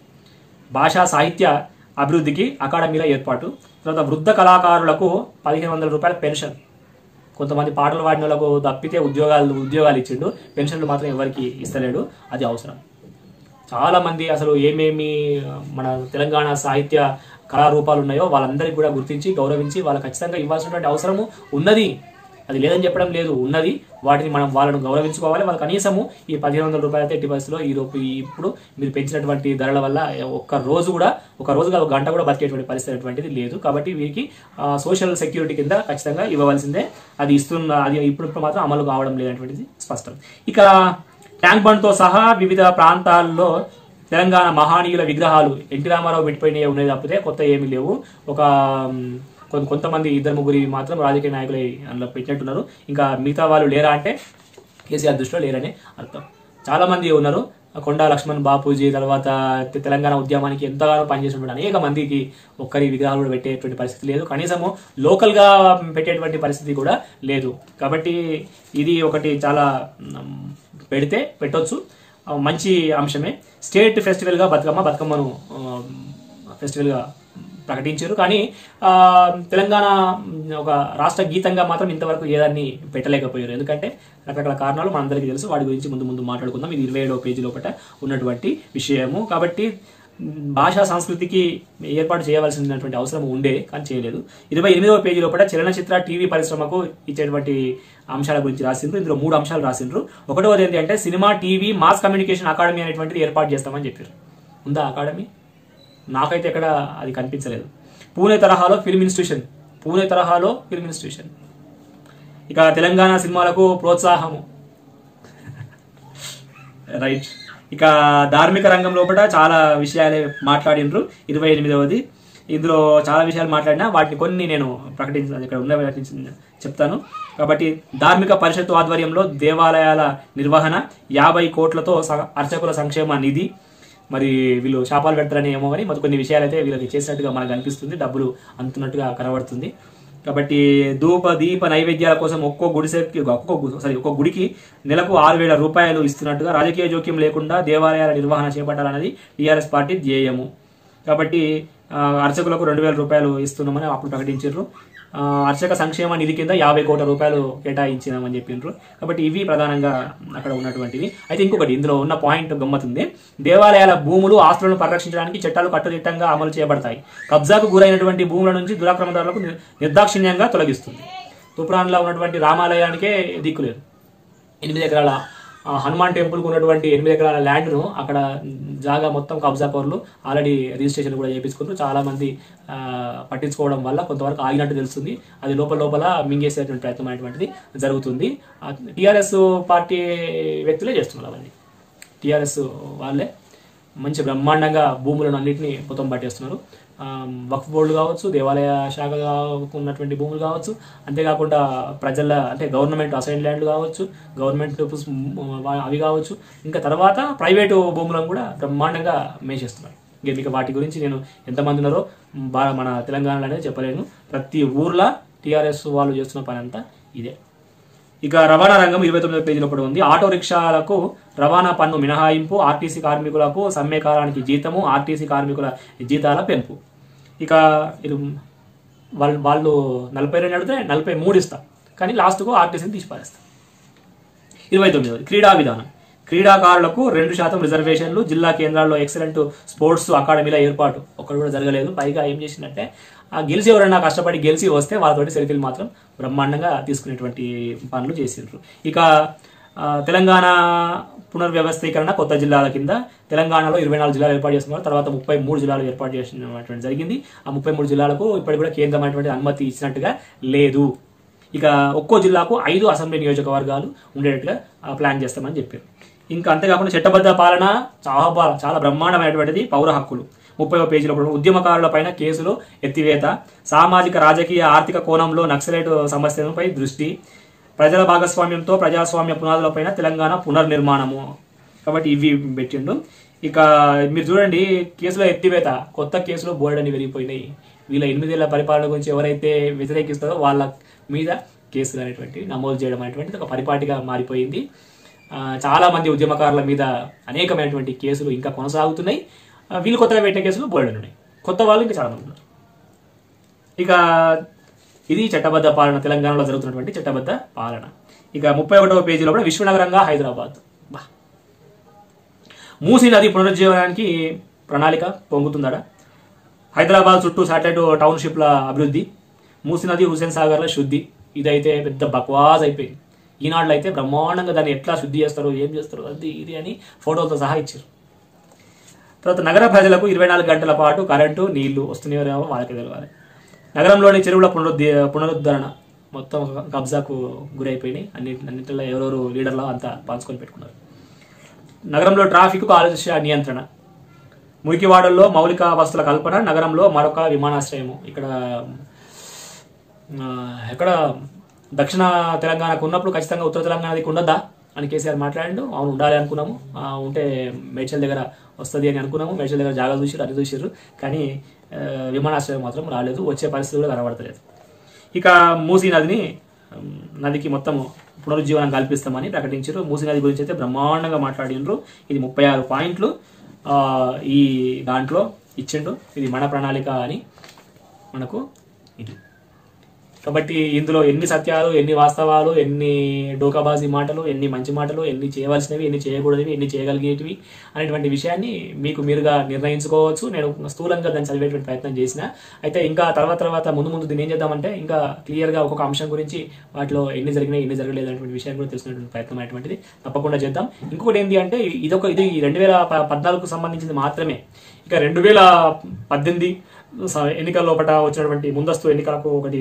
భాషా సాహిత్య అభివృద్ధికి అకాడమీల ఏర్పాటు తర్వాత వృద్ధ కళాకారులకు పదిహేను వందల రూపాయల పెన్షన్ కొంతమంది పాటలు పాడిన వాళ్ళకు తప్పితే ఉద్యోగాలు ఉద్యోగాలు ఇచ్చిండు పెన్షన్లు మాత్రం ఎవరికి ఇస్తలేడు అది అవసరం చాలా మంది అసలు ఏమేమి మన తెలంగాణ సాహిత్య కళారూపాలు ఉన్నాయో వాళ్ళందరికీ కూడా గుర్తించి గౌరవించి వాళ్ళకి ఖచ్చితంగా ఇవ్వాల్సినటువంటి అవసరము ఉన్నది అది లేదని చెప్పడం లేదు ఉన్నది వాటిని మనం వాళ్ళను గౌరవించుకోవాలి వాళ్ళు కనీసము ఈ పదిహేను వందల రూపాయలతో ఎట్టి పరిస్థితిలో ఈ రూపు ఇప్పుడు మీరు పెంచినటువంటి ధరల వల్ల ఒక్క రోజు కూడా ఒక రోజు కాదు, ఒక గంట కూడా బతికేటువంటి పరిస్థితి అనేటువంటిది లేదు కాబట్టి వీరికి సోషల్ సెక్యూరిటీ కింద ఖచ్చితంగా ఇవ్వవలసిందే అది ఇస్తున్న అది ఇప్పుడు ఇప్పుడు మాత్రం అమలు కావడం లేనటువంటిది స్పష్టం ఇక ట్యాంక్ బండ్తో సహా వివిధ ప్రాంతాల్లో తెలంగాణ మహానీయుల విగ్రహాలు ఎన్టీ రామారావు పెట్టిపోయినవి ఉన్నాయి తప్పితే కొత్త ఏమీ లేవు ఒక మ్, కొంత కొంతమంది ఇద్దరు ముగ్గురి మాత్రం రాజకీయ నాయకులు అందులో పెట్టినట్టున్నారు ఇంకా మిగతా వాళ్ళు లేరా అంటే కేసీఆర్ దృష్టిలో లేరని అర్థం చాలా మంది ఉన్నారు కొండా లక్ష్మణ్ బాపూజీ తర్వాత తె- తెలంగాణ ఉద్యమానికి ఎంతగానో పనిచేసినటువంటి అనేక మందికి ఒక్కరి విగ్రహాలు కూడా పెట్టేటువంటి పరిస్థితి లేదు కనీసము లోకల్ గా పెట్టేటువంటి పరిస్థితి కూడా లేదు కాబట్టి ఇది ఒకటి చాలా మ్, పెడితే పెట్టొచ్చు ఆ, మంచి అంశమే స్టేట్ ఫెస్టివల్ గా బతుకమ్మ బతుకమ్మను ఆ, ఫెస్టివల్ గా ప్రకటించారు కానీ ఆ, తెలంగాణ మ్, ఒక రాష్ట్ర గీతంగా మాత్రం ఇంతవరకు ఏదాన్ని పెట్టలేకపోయారు ఎందుకంటే రకరకాల కారణాలు మనందరికీ తెలుసు వాటి గురించి ముందు ముందు మాట్లాడుకుందాం ఇది ఇరవై ఏడవ పేజీ లోపల ఉన్నటువంటి విషయము కాబట్టి మ్, భాషా సంస్కృతికి ఏర్పాటు చేయవలసినటువంటి అవసరం ఉండే కానీ చేయలేదు ఇరవై ఎనిమిదవ పేజీ లోపల చలనచిత్ర టీవీ పరిశ్రమకు ఇచ్చేటువంటి అంశాల గురించి రాసిండ్రు ఇందులో మూడు అంశాలు రాసిండ్రు ఒకటవది ఏంటి అంటే cinema TV mass communication academy అనేటువంటిది ఏర్పాటు చేస్తామని చెప్పారు ఉందా అకాడమీ నాకైతే ఎక్కడ అది కనిపించలేదు పూణే తరహాలో ఫిల్మ్ ఇన్స్టిట్యూషన్ పూణే తరహాలో ఫిల్మ్ ఇన్స్టిట్యూషన్ ఇక తెలంగాణ సినిమాలకు ప్రోత్సాహము రైట్ ఇక ధార్మిక రంగం లోపల చాలా విషయాలే మాట్లాడినరు ఇరవై ఎనిమిదవది ఇందులో చాలా విషయాలు మాట్లాడినా వాటిని కొన్ని నేను ప్రకటించాను ఇక్కడ ఉన్న ప్రకటించి చెప్తాను కాబట్టి ధార్మిక పరిషత్తు ఆధ్వర్యంలో దేవాలయాల నిర్వహణ యాభై కోట్లతో స- అర్చకుల సంక్షేమ నిధి మరి వీళ్ళు శాపాలు పెడతారని ఏమో కానీ మరి కొన్ని విషయాలు అయితే వీళ్ళకి చేసినట్టుగా మనకు అనిపిస్తుంది డబ్బులు అందుతున్నట్టుగా కనబడుతుంది కాబట్టి ధూప దీప నైవేద్యాల కోసం ఒక్కో గుడిసెకి ఒక్కో గు- సారీ ఒక్కో గుడికి నెలకు ఆరు వేల రూపాయలు ఇస్తున్నట్టుగా రాజకీయ జోక్యం లేకుండా దేవాలయాల నిర్వహణ చేపట్టాలన్నది టీఆర్ఎస్ పార్టీ ధ్యేయము కాబట్టి ఆ, అర్చకులకు రెండు వేల రూపాయలు ఇస్తున్నామని అప్పుడు ప్రకటించారు ఆ, అర్చక సంక్షేమ నిధి కింద యాభై కోట్ల రూపాయలు కేటాయించినామని చెప్పిండ్రు కాబట్టి ఇవి ప్రధానంగా అక్కడ ఉన్నటువంటివి అయితే ఇంకొకటి ఇందులో ఉన్న పాయింట్ గమ్మతుంది దేవాలయాల భూములు ఆస్తులను పరిరక్షించడానికి చట్టాలు కట్టుదిట్టంగా అమలు చేయబడతాయి కబ్జాకు గురైనటువంటి భూముల నుంచి దురాక్రమణదారులకు నిర్- నిర్దాక్షిణ్యంగా తొలగిస్తుంది తూప్రాన్లో ఉన్నటువంటి రామాలయానికే దిక్కులేదు ఎనిమిది ఎకరాల ఆ, హనుమాన్ టెంపుల్కి ఉన్నటువంటి ఎనిమిది ఎకరాల ల్యాండ్ను అక్కడ జాగా మొత్తం కబ్జా పౌరులు ఆల్రెడీ రిజిస్ట్రేషన్ కూడా చేయించుకుంటారు చాలా మంది ఆ, పట్టించుకోవడం వల్ల కొంతవరకు ఆగినట్టు తెలుస్తుంది అది లోపల లోపల మింగేసేటువంటి ప్రయత్నం అనేటువంటిది జరుగుతుంది టీఆర్ఎస్ పార్టీ వ్యక్తులే చేస్తున్నారు అవన్నీ టీఆర్ఎస్ వాళ్ళే మంచి బ్రహ్మాండంగా భూములను అన్నింటినీ మొత్తం పట్టేస్తున్నారు ఆ, వక్ఫ్ బోర్డు కావచ్చు దేవాలయ శాఖ ఉన్నటువంటి భూములు కావచ్చు అంతేకాకుండా ప్రజల అంటే గవర్నమెంట్ అసైన్ ల్యాండ్ కావచ్చు గవర్నమెంట్ పుస్- వా- అవి కావచ్చు ఇంకా తర్వాత ప్రైవేటు భూములను కూడా బ్రహ్మాండంగా మేసేస్తున్నారు ఇక మీకు వాటి గురించి నేను ఎంతమంది ఉన్నారో బాగా మన తెలంగాణలో అనేది చెప్పలేను ప్రతి ఊర్లో టీఆర్ఎస్ వాళ్ళు చేస్తున్న పని అంతా ఇదే ఇక రవాణా రంగం ఇరవై తొమ్మిదో పేజీలో కూడా ఉంది ఆటో రిక్షాలకు రవాణా పన్ను మినహాయింపు ఆర్టీసీ కార్మికులకు సమ్మె కాలానికి జీతము ఆర్టీసీ కార్మికుల జీతాల పెంపు ఇక ఇది వాళ్ళు వాళ్ళు నలభై రెండు అడిగితే నలభై మూడు ఇస్తాం కానీ లాస్ట్కు ఆర్టీసీని తీసి పారేస్తాం ఇరవై తొమ్మిదవది క్రీడా విధానం క్రీడాకారులకు రెండు శాతం రిజర్వేషన్లు జిల్లా కేంద్రాల్లో ఎక్సలెంట్ స్పోర్ట్స్ అకాడమీల ఏర్పాటు ఒక్కడు కూడా జరగలేదు పైగా ఏం చేసిందంటే ఆ గెలిచి ఎవరైనా కష్టపడి గెలిచి వస్తే వాళ్ళతోటి సెల్ఫీలు మాత్రం బ్రహ్మాండంగా తీసుకునేటువంటి పనులు చేసిండ్రు ఇక ఆ, తెలంగాణ పునర్వ్యవస్థీకరణ కొత్త జిల్లాల కింద తెలంగాణలో ఇరవై నాలుగు జిల్లాలు ఏర్పాటు చేస్తున్నారు తర్వాత ముప్పై మూడు జిల్లాలు ఏర్పాటు చేసినటువంటి జరిగింది ఆ ముప్పై మూడు జిల్లాలకు ఇప్పటికి కూడా కేంద్రమైనటువంటి అనుమతి ఇచ్చినట్టుగా లేదు ఇక ఒక్కో జిల్లాకు ఐదు అసెంబ్లీ నియోజకవర్గాలు ఉండేటట్టుగా ఆ, ప్లాన్ చేస్తామని చెప్పారు ఇంకా అంతేకాకుండా చట్టబద్ధ పాలన చాలా బా- చాలా బ్రహ్మాండమైనటువంటిది పౌర హక్కులు ముప్పై పేజీలో కూడా ఉద్యమకారుల పైన కేసులు ఎత్తివేత సామాజిక రాజకీయ ఆర్థిక కోణంలో నక్సలైట్ సమస్యలపై దృష్టి ప్రజల భాగస్వామ్యంతో ప్రజాస్వామ్య పునాదులపైన తెలంగాణ పునర్నిర్మాణము కాబట్టి ఇవి పెట్టిండు ఇక మీరు చూడండి కేసుల ఎత్తివేత కొత్త కేసులు బోర్డని విరిగిపోయినాయి వీళ్ళ ఎనిమిదేళ్ల పరిపాలన గురించి ఎవరైతే వ్యతిరేకిస్తారో వాళ్ళ మీద కేసులు అనేటువంటివి నమోదు చేయడం అనేటువంటిది ఒక పరిపాటిగా మారిపోయింది ఆ, చాలా మంది ఉద్యమకారుల మీద అనేకమైనటువంటి కేసులు ఇంకా కొనసాగుతున్నాయి ఆ, వీళ్ళు కొత్తగా పెట్టిన కేసులు బోర్డు ఉన్నాయి కొత్త వాళ్ళు ఇంకా చాలా మంది ఉన్నారు ఇక ఇది చట్టబద్ధ పాలన తెలంగాణలో జరుగుతున్నటువంటి చట్టబద్ధ పాలన ఇక ముప్పై ఒకటవ పేజీలో కూడా విశ్వనగరంగా హైదరాబాద్ బా మూసీ నది పునరుజ్జీవనానికి ప్రణాళిక పొంగుతుందడా హైదరాబాద్ చుట్టూ శాటిలైట్ టౌన్షిప్ల అభివృద్ధి మూసీ నది హుసేన్ సాగర్ల శుద్ధి ఇదైతే పెద్ద బక్వాజ్ అయిపోయింది ఈనాడులో అయితే బ్రహ్మాండంగా దాన్ని ఎట్లా శుద్ధి చేస్తారు ఏం చేస్తారు అది ఇది అని ఫోటోలతో సహా ఇచ్చారు తర్వాత నగర ప్రజలకు ఇరవై నాలుగు గంటల పాటు కరెంటు నీళ్లు వస్తున్నాయో వాళ్ళకి తెలియాలి నగరంలోని చెరువుల పునరుద్ధి పునరుద్ధరణ మొత్తం కబ్జాకు గురైపోయినాయి అన్ని అన్నింటిలో ఎవరెవరు లీడర్లో అంతా పంచుకొని పెట్టుకున్నారు నగరంలో ట్రాఫిక్ కాలుష్య నియంత్రణ మురికివాడల్లో మౌలిక వసతుల కల్పన నగరంలో మరొక విమానాశ్రయము ఇక్కడ ఆ, ఎక్కడ దక్షిణ తెలంగాణకు ఉన్నప్పుడు ఖచ్చితంగా ఉత్తర తెలంగాణకి ఉండద్దా అని కేసీఆర్ మాట్లాడిండు అవును ఉండాలి అనుకున్నాము ఆ, ఉంటే మేడ్చల్ దగ్గర వస్తుంది అని అనుకున్నాము మేడ్చల్ దగ్గర జాగా చూసిరు అది చూసిర్రు కానీ ఆ, విమానాశ్రయం మాత్రం రాలేదు వచ్చే పరిస్థితి కూడా కనబడతలేదు ఇక మూసీ నదిని ఉమ్, నదికి మొత్తం పునరుజ్జీవనం కల్పిస్తామని ప్రకటించారు మూసీ నది గురించి అయితే బ్రహ్మాండంగా మాట్లాడిండ్రు ఇది ముప్పై ఆరు పాయింట్లు ఆ, ఈ దాంట్లో ఇచ్చిండు ఇది మన ప్రణాళిక అని మనకు ఇది కాబట్టి ఇందులో ఎన్ని సత్యాలు ఎన్ని వాస్తవాలు ఎన్ని డోకాబాజీ మాటలు ఎన్ని మంచి మాటలు ఎన్ని చేయవలసినవి ఎన్ని చేయకూడనివి ఎన్ని చేయగలిగేటివి అనేటువంటి విషయాన్ని మీకు మీరుగా నిర్ణయించుకోవచ్చు నేను స్థూలంగా దాన్ని చదివేటువంటి ప్రయత్నం చేసిన అయితే ఇంకా తర్వాత తర్వాత ముందు ముందు దీన్ని ఏం చేద్దామంటే ఇంకా క్లియర్గా ఒక్కొక్క అంశం గురించి వాటిలో ఎన్ని జరిగినాయి ఎన్ని జరగలేదు అనేటువంటి విషయాన్ని కూడా తెలుసుకునేటువంటి ప్రయత్నం అనేటువంటిది తప్పకుండా చేద్దాం ఇంకొకటి ఏంటి అంటే ఇదొక ఇది రెండు వేల పద్నాలుగుకు సంబంధించింది మాత్రమే ఇక రెండు వేల పద్దెనిమిది స- ఎన్నికల లోపల వచ్చినటువంటి ముందస్తు ఎన్నికలకు ఒకటి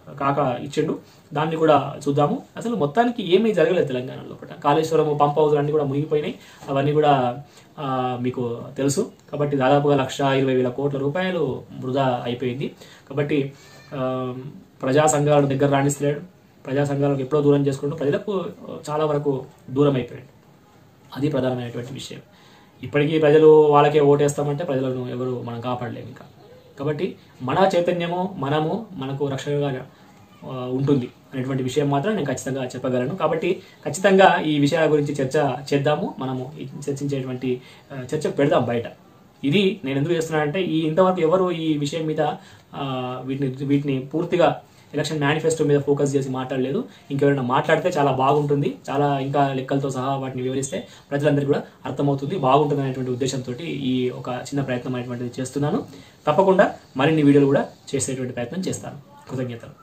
కాక ఇచ్చిండు దాన్ని కూడా చూద్దాము అసలు మొత్తానికి ఏమీ జరగలేదు తెలంగాణ లోపల కాళేశ్వరం పంప్ హౌస్ అన్ని కూడా మునిగిపోయినాయి అవన్నీ కూడా ఆ, మీకు తెలుసు కాబట్టి దాదాపుగా లక్ష ఇరవై వేల కోట్ల రూపాయలు వృధా అయిపోయింది కాబట్టి ఆ, ప్రజా సంఘాల దగ్గర రాణిస్తలేడు ప్రజా సంఘాలకు ఎప్పుడో దూరం చేసుకుంటూ ప్రజలకు చాలా వరకు దూరం అయిపోయాడు అది ప్రధానమైనటువంటి విషయం ఇప్పటికీ ప్రజలు వాళ్ళకే ఓటేస్తామంటే ప్రజలను ఎవరు మనం కాపాడలేము ఇంకా కాబట్టి మన చైతన్యము మనము మనకు రక్షణగా ఆ, ఉంటుంది అనేటువంటి విషయం మాత్రం నేను ఖచ్చితంగా చెప్పగలను కాబట్టి ఖచ్చితంగా ఈ విషయాల గురించి చర్చ చేద్దాము మనము ఈ చర్చించేటువంటి ఆ, చర్చ పెడదాం బయట ఇది నేను ఎందుకు చేస్తున్నానంటే ఈ ఇంతవరకు ఎవరు ఈ విషయం మీద ఆ, వీటిని వీటిని పూర్తిగా ఎలక్షన్ మేనిఫెస్టో మీద ఫోకస్ చేసి మాట్లాడలేదు ఇంకెవరైనా మాట్లాడితే చాలా బాగుంటుంది చాలా ఇంకా లెక్కలతో సహా వాటిని వివరిస్తే ప్రజలందరికీ కూడా అర్థమవుతుంది బాగుంటుంది అనేటువంటి ఉద్దేశంతో ఈ ఒక చిన్న ప్రయత్నం అనేటువంటిది చేస్తున్నాను తప్పకుండా మరిన్ని వీడియోలు కూడా చేసేటువంటి ప్రయత్నం చేస్తాను కృతజ్ఞతలు